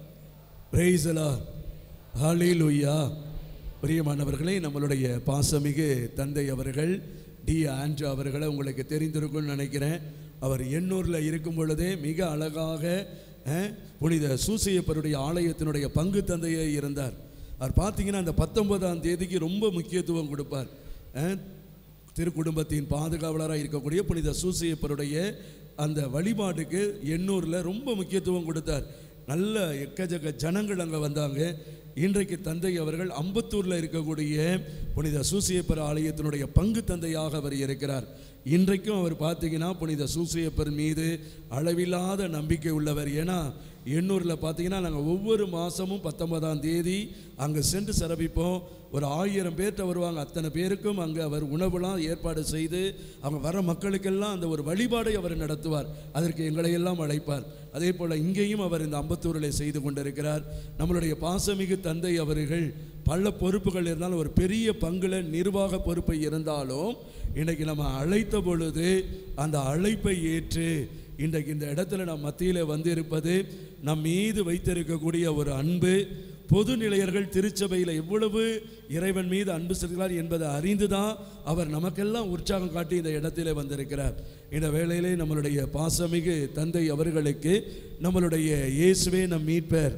பிரைசலா ஹalleluya பிரியமானவர்களே நம்மளுடைய பாசமிகு தந்தை அவர்கள் டி ஆண்ட்ரூ அவர்களை உங்களுக்கு தெரிந்திருக்கும்னு நினைக்கிறேன் அவர் எண்ணூரில் இருக்கும் பொழுதே மிக அழகாக அஹ், புனித சூசையப்பருடைய ஆலயத்தினுடைய பங்கு தந்தையே இருந்தார் அவர் பார்த்தீங்கன்னா அந்த பத்தொன்பதாம் தேதிக்கு ரொம்ப முக்கியத்துவம் கொடுப்பார் அஹ், திருக்குடும்பத்தின் பாதுகாவலராக இருக்கக்கூடிய புனித சூசையப்பருடைய அந்த வழிபாட்டுக்கு எண்ணூரில் ரொம்ப முக்கியத்துவம் கொடுத்தார் நல்ல எக்கச்சக்க ஜனங்கள் அங்கே வந்தாங்க இன்றைக்கு தந்தை அவர்கள் அம்பத்தூரில் இருக்கக்கூடிய புனித சூசியப்பர் ஆலயத்தினுடைய பங்கு தந்தையாக அவர் இருக்கிறார் இன்றைக்கும் அவர் பார்த்தீங்கன்னா புனித சூசியப்பர் மீது அளவில்லாத நம்பிக்கை உள்ளவர் ஏன்னா எண்ணூரில் பார்த்தீங்கன்னா நாங்கள் ஒவ்வொரு மாதமும் பத்தொன்பதாம் தேதி அங்கே சென்று சிறப்பிப்போம் ஒரு ஆயிரம் பேர்கிட்ட வருவாங்க அத்தனை பேருக்கும் அங்கே அவர் உணவுலாம் ஏற்பாடு செய்து அவங்க வர மக்களுக்கெல்லாம் அந்த ஒரு வழிபாடை அவர் நடத்துவார் அதற்கு எங்களையெல்லாம் அழைப்பார் அதே போல் இங்கேயும் அவர் இந்த அம்பத்தூரில் செய்து கொண்டிருக்கிறார் நம்மளுடைய பாசமிகு தந்தை அவர்கள் பல பொறுப்புகள் இருந்தாலும் ஒரு பெரிய பங்குல நிர்வாக பொறுப்பை இருந்தாலும் இன்றைக்கு நம்ம அழைத்த பொழுது அந்த அழைப்பை ஏற்று இன்றைக்கு இந்த இடத்துல நம் மத்தியில் வந்திருப்பது நம் மீது வைத்திருக்கக்கூடிய ஒரு அன்பு பொது நிலையர்கள் திருச்சபையில் எவ்வளவு இறைவன் மீது அன்பு செலுத்துகிறார் என்பதை அறிந்துதான் அவர் நமக்கெல்லாம் உற்சாகம் காட்டி இந்த இடத்திலே வந்திருக்கிறார் இந்த வேளையிலே நம்மளுடைய பாசமிகு தந்தை அவர்களுக்கு நம்மளுடைய இயேசுவே நம் மீட்பர்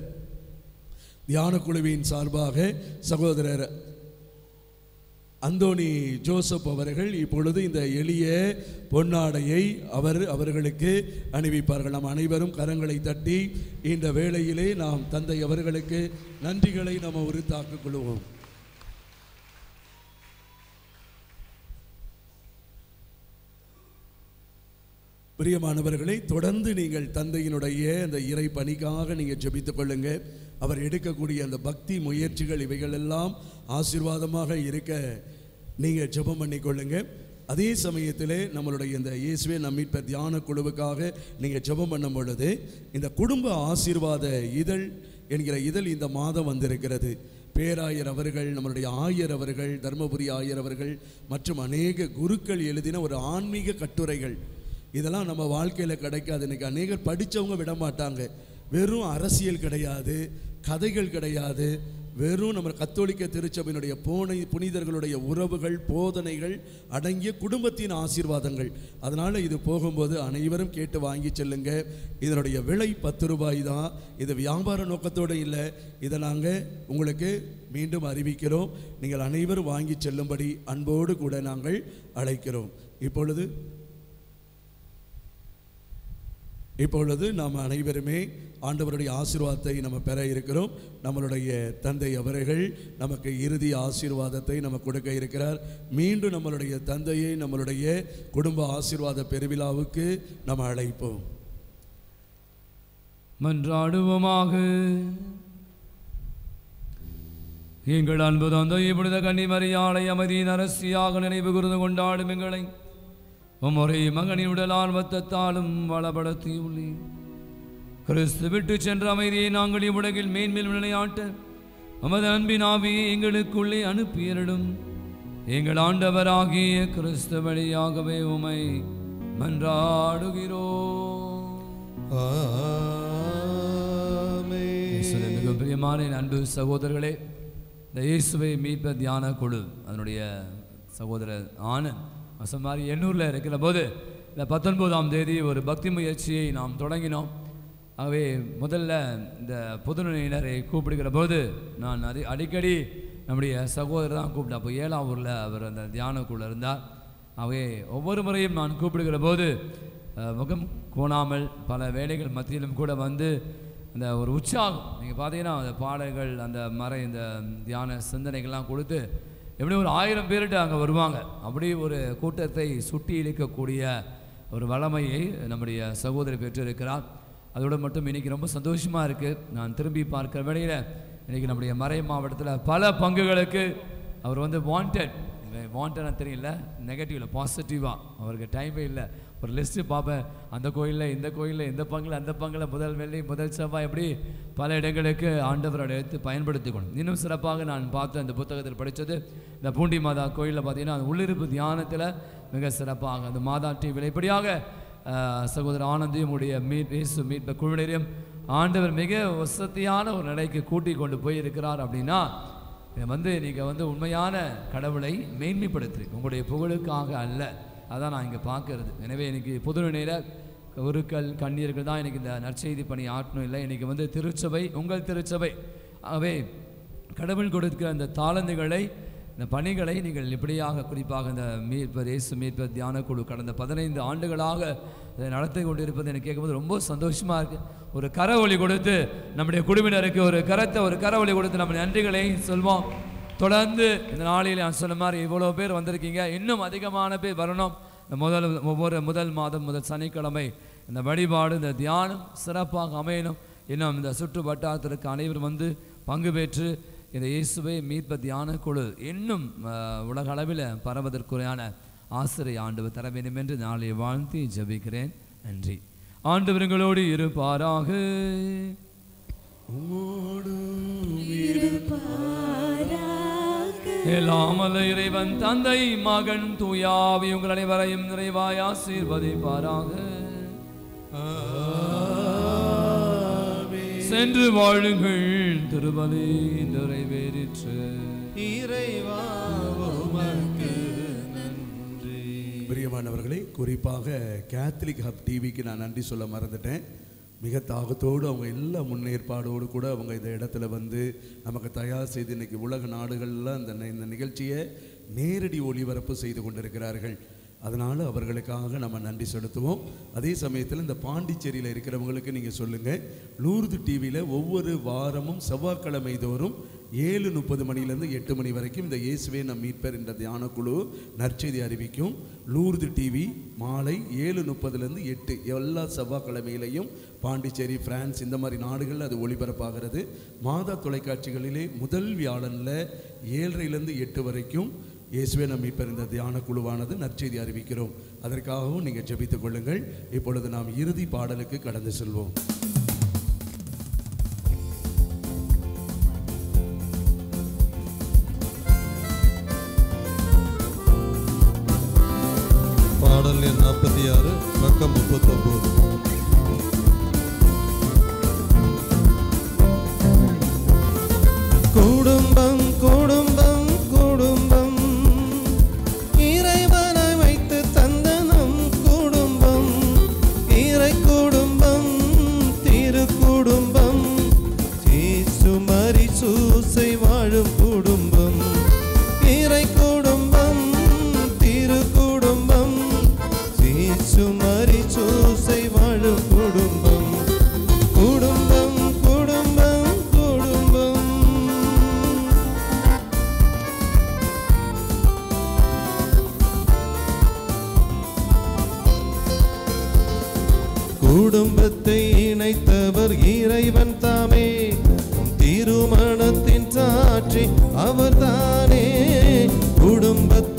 தியான குழுவின் சார்பாக சகோதரர் அந்தோணி ஜோசப் அவர்கள் இப்பொழுது இந்த எளிய பொன்னாடையை அவர் அவர்களுக்கு அணிவிப்பார்கள் நாம் அனைவரும் கரங்களை தட்டி இந்த வேளையிலே நாம் தந்தை அவர்களுக்கு நன்றிகளை நாம் உரித்தாக்கிக் கொள்வோம் பிரியமானவர்களை தொடர்ந்து நீங்கள் தந்தையினுடைய அந்த இறை பணிக்காக நீங்கள் ஜெபித்துக் கொள்ளுங்க அவர் எடுக்கக்கூடிய அந்த பக்தி முயற்சிகள் இவைகள் எல்லாம் ஆசீர்வாதமாக இருக்க நீங்கள் ஜெபம் பண்ணிக்கொள்ளுங்க அதே சமயத்திலே நம்மளுடைய இந்த இயேசுவே நம்மீட்ப தியான குழுவுக்காக நீங்கள் ஜெபம் பண்ணும் பொழுது இந்த குடும்ப ஆசீர்வாத இதழ் என்கிற இதழ் இந்த மாதம் வந்திருக்கிறது பேராயர் அவர்கள் நம்மளுடைய ஆயர் அவர்கள் தர்மபுரி ஆயர் அவர்கள் மற்றும் அநேக குருக்கள் எழுதின ஒரு ஆன்மீக கட்டுரைகள் இதெல்லாம் நம்ம வாழ்க்கையில் கிடைக்காது இன்னைக்கு அநேகர் படித்தவங்க விட மாட்டாங்க வெறும் அரசியல் கிடையாது கதைகள் கிடையாது வெறும் நம்ம கத்தோலிக்க திருச்சபையினுடைய போனை புனிதர்களுடைய உறவுகள் போதனைகள் அடங்கிய குடும்பத்தின் ஆசீர்வாதங்கள் அதனால் இது போகும்போது அனைவரும் கேட்டு வாங்கி செல்லுங்க இதனுடைய விலை பத்து ரூபாய் தான் இது வியாபார நோக்கத்தோடு இல்லை இதை நாங்கள் உங்களுக்கு மீண்டும் அறிவிக்கிறோம் நீங்கள் அனைவரும் வாங்கி செல்லும்படி அன்போடு கூட நாங்கள் அழைக்கிறோம் இப்பொழுது இப்பொழுது நாம் அனைவருமே ஆண்டவருடைய ஆசீர்வாதத்தை நம்ம பெற இருக்கிறோம் நம்மளுடைய தந்தை அவர்கள் நமக்கு இறுதி ஆசீர்வாதத்தை நம்ம கொடுக்க இருக்கிறார் மீண்டும் நம்மளுடைய தந்தையை நம்மளுடைய குடும்ப ஆசீர்வாத பெருவிழாவுக்கு நம்ம அழைப்போம் மன்றாடுவோமாக எங்கள் அன்பு தந்தை புனித கன்னிமரியாளை அமைதியின் அரசியாக நினைவு கூர்ந்து கொண்டாடும் எங்களை உம்முறை மகனின் உடலால் வத்தத்தாலும் வளப்படுத்தியுள்ளேன் கிறிஸ்து விட்டு சென்ற அமைதியை நாங்கள் இவ்வுலகில் மேன்மேல் விளையாட்ட உமது அன்பின் ஆவியை எங்களுக்குள்ளே அனுப்பியரிடும் எங்கள் ஆண்டவராகிய கிறிஸ்து வழியாகவே உமை மன்றாடுகிறோம் இயேசுவின் மிக பிரியமான என் அன்பு சகோதரர்களே இந்த இயேசுவை மீட்ப தியான குழு அதனுடைய சகோதரர் ஆனந்த் அசம் மாதிரி எண்ணூரில் இருக்கிற போது இந்த பத்தொன்பதாம் தேதி ஒரு பக்தி முயற்சியை நாம் தொடங்கினோம் ஆகவே முதல்ல இந்த புதுநிலையினரை கூப்பிடுகிற போது நான் அடி அடிக்கடி நம்முடைய சகோதரர் தான் கூப்பிட்டேன் அப்போ ஏழாம் ஊரில் அவர் அந்த தியானக்குள்ள இருந்தார் ஆகவே ஒவ்வொரு முறையும் நான் கூப்பிடுகிற போது அஹ், முகம் கோணாமல் பல வேலைகள் மத்தியிலும் கூட வந்து அந்த ஒரு உற்சாகம் நீங்கள் பார்த்தீங்கன்னா அந்த பாடல்கள் அந்த மறை இந்த தியான சிந்தனைகள்லாம் கொடுத்து எப்படி ஒரு ஆயிரம் பேர்கிட்ட அங்கே வருவாங்க அப்படி ஒரு கூட்டத்தை சுட்டி இழுக்கக்கூடிய ஒரு வளமையை நம்முடைய சகோதரி பெற்றிருக்கிறார் அதோட மட்டும் இன்னைக்கு ரொம்ப சந்தோஷமாக இருக்குது நான் திரும்பி பார்க்கிற வேளையில் இன்னைக்கு நம்முடைய மறை மாவட்டத்தில் பல பங்குகளுக்கு அவர் வந்து வாண்டட் வாண்டடாக தெரியல நெகட்டிவில் பாசிட்டிவாக அவருக்கு டைமே இல்லை ஒரு லிஸ்ட்டு பார்ப்பேன் அந்த கோயிலில் இந்த கோயிலில் இந்த பங்கில் அந்த பங்கில் முதல் வெள்ளி முதல் செவ்வாய் எப்படி பல இடங்களுக்கு ஆண்டவரோட எடுத்து பயன்படுத்திக்கணும் இன்னும் சிறப்பாக நான் பார்த்த அந்த புத்தகத்தில் படித்தது இந்த பூண்டி மாதா கோயிலில் பார்த்தீங்கன்னா அந்த உள்ளிருப்பு தியானத்தில் மிக சிறப்பாக அந்த மாதா டிவியில் இப்படியாக ஆஹ், சகோதரர் ஆனந்தியும் உடைய மீட் இயேசு மீட்ப குழுவினரையும் ஆண்டவர் மிக வசதியான ஒரு நிலைக்கு கூட்டி கொண்டு போயிருக்கிறார் அப்படின்னா இதை வந்து நீங்கள் வந்து உண்மையான கடவுளை மேன்மைப்படுத்துறீங்க உங்களுடைய புகழுக்காக அல்ல அதான் நான் இங்கே பார்க்கறது எனவே இன்னைக்கு புது நேர உருக்கள் கண்ணீர்கள் தான் எனக்கு இந்த நற்செய்தி பணி ஆற்றணும் இல்லை இன்னைக்கு வந்து திருச்சபை உங்கள் திருச்சபை ஆகவே கடவுள் கொடுக்கிற அந்த தாளந்துகளை இந்த பணிகளை நீங்கள் இப்படியாக குறிப்பாக இந்த மீட்பர் இயேசு மீட்பர் தியான குழு கடந்த பதினைந்து ஆண்டுகளாக இதை நடத்தி கொண்டிருப்பது எனக்கு கேட்கும்போது ரொம்ப சந்தோஷமாக இருக்குது ஒரு கரவொலி கொடுத்து நம்முடைய குழுவினருக்கு ஒரு கரத்தை ஒரு கரவொலி கொடுத்து நம்ம நன்றிகளை சொல்வோம் தொடர்ந்து இந்த நாளில் நான் சொன்ன மாதிரி இவ்வளோ பேர் வந்திருக்கீங்க இன்னும் அதிகமான பேர் வரணும் இந்த முதல் ஒவ்வொரு முதல் மாதம் முதல் சனிக்கிழமை இந்த வழிபாடு இந்த தியானம் சிறப்பாக அமையணும் இன்னும் இந்த சுற்று வட்டாரத்திற்கு அனைவரும் வந்து பங்கு பெற்று இந்த இயேசுவை மீட்ப தியான குழு இன்னும் அஹ், உலக அளவில் பரவதற்குறையான ஆசிரியை ஆண்டவர் தர வேண்டும் என்று நாளை வாழ்த்தி ஜெபிக்கிறேன் நன்றி ஆண்டவர்களோடு இருப்பாராக எல்லாமல்ல இறைவன் தந்தை மகன் தூயாவி உங்கள் அனைவரையும் நிறைவாய் ஆசீர்வதிப்பாராக சென்று வாழுங்கள் திருமலை நிறைவேறிற்று இறைவா உமக்கு நன்றி பிரியமானவர்களே குறிப்பாக கேத்தலிக் ஹப் டிவிக்கு நான் நன்றி சொல்ல மறந்துட்டேன் மிக தாகத்தோடு அவங்க எல்லா முன்னேற்பாடோடு கூட அவங்க இந்த இடத்துல வந்து நமக்கு தயார் செய்து இன்னைக்கு உலக நாடுகளில் அந்த நி- இந்த நிகழ்ச்சியை நேரடி ஒளிபரப்பு செய்து கொண்டிருக்கிறார்கள் அதனால் அவர்களுக்காக நம்ம நன்றி செலுத்துவோம் அதே சமயத்தில் இந்த பாண்டிச்சேரியில் இருக்கிறவங்களுக்கு நீங்கள் சொல்லுங்கள் லூர்து டிவியில் ஒவ்வொரு வாரமும் செவ்வாய்க்கிழமை தோறும் ஏழு முப்பது மணிலேருந்து எட்டு மணி வரைக்கும் இந்த இயேசுவே நம் மீட்பர் என்ற தியானக்குழு நற்செய்தி அறிவிக்கும் லூர்து டிவி மாலை ஏழு முப்பதுலேருந்து எட்டு எல்லா செவ்வாய்க்கிழமையிலையும் பாண்டிச்சேரி பிரான்ஸ் இந்த மாதிரி நாடுகளில் அது ஒளிபரப்பாகிறது மாதா தொலைக்காட்சிகளிலே முதல் வியாழனில் ஏழரைலேருந்து எட்டு வரைக்கும் இயேசுவே நம் மீட்பர் இந்த தியான குழுவானது நற்செய்தி அறிவிக்கிறோம் அதற்காகவும் நீங்கள் ஜெபித்துக் கொள்ளுங்கள் இப்பொழுது நாம் இறுதி பாடலுக்கு கடந்து செல்வோம் பாடல் எண் நாற்பத்தி ஆறு பக்கம் முப்பத்தொம்போது குடும்பம் குடும்பம் குடும்பம் இறைவனை வைத்து தந்த நம் குடும்பம் இறை குடும்பம் திரு குடும்பம் சுமரி சூசை வாழும் குடும்பம் இறை குடும்பம் திரு குடும்பம் சுமரி சூசை வாழும் குடும்பத்தை இணைத்தவர் இறைவன் தாமே திருமணத்தின் சாட்சி அவர்தானே குடும்பத்தை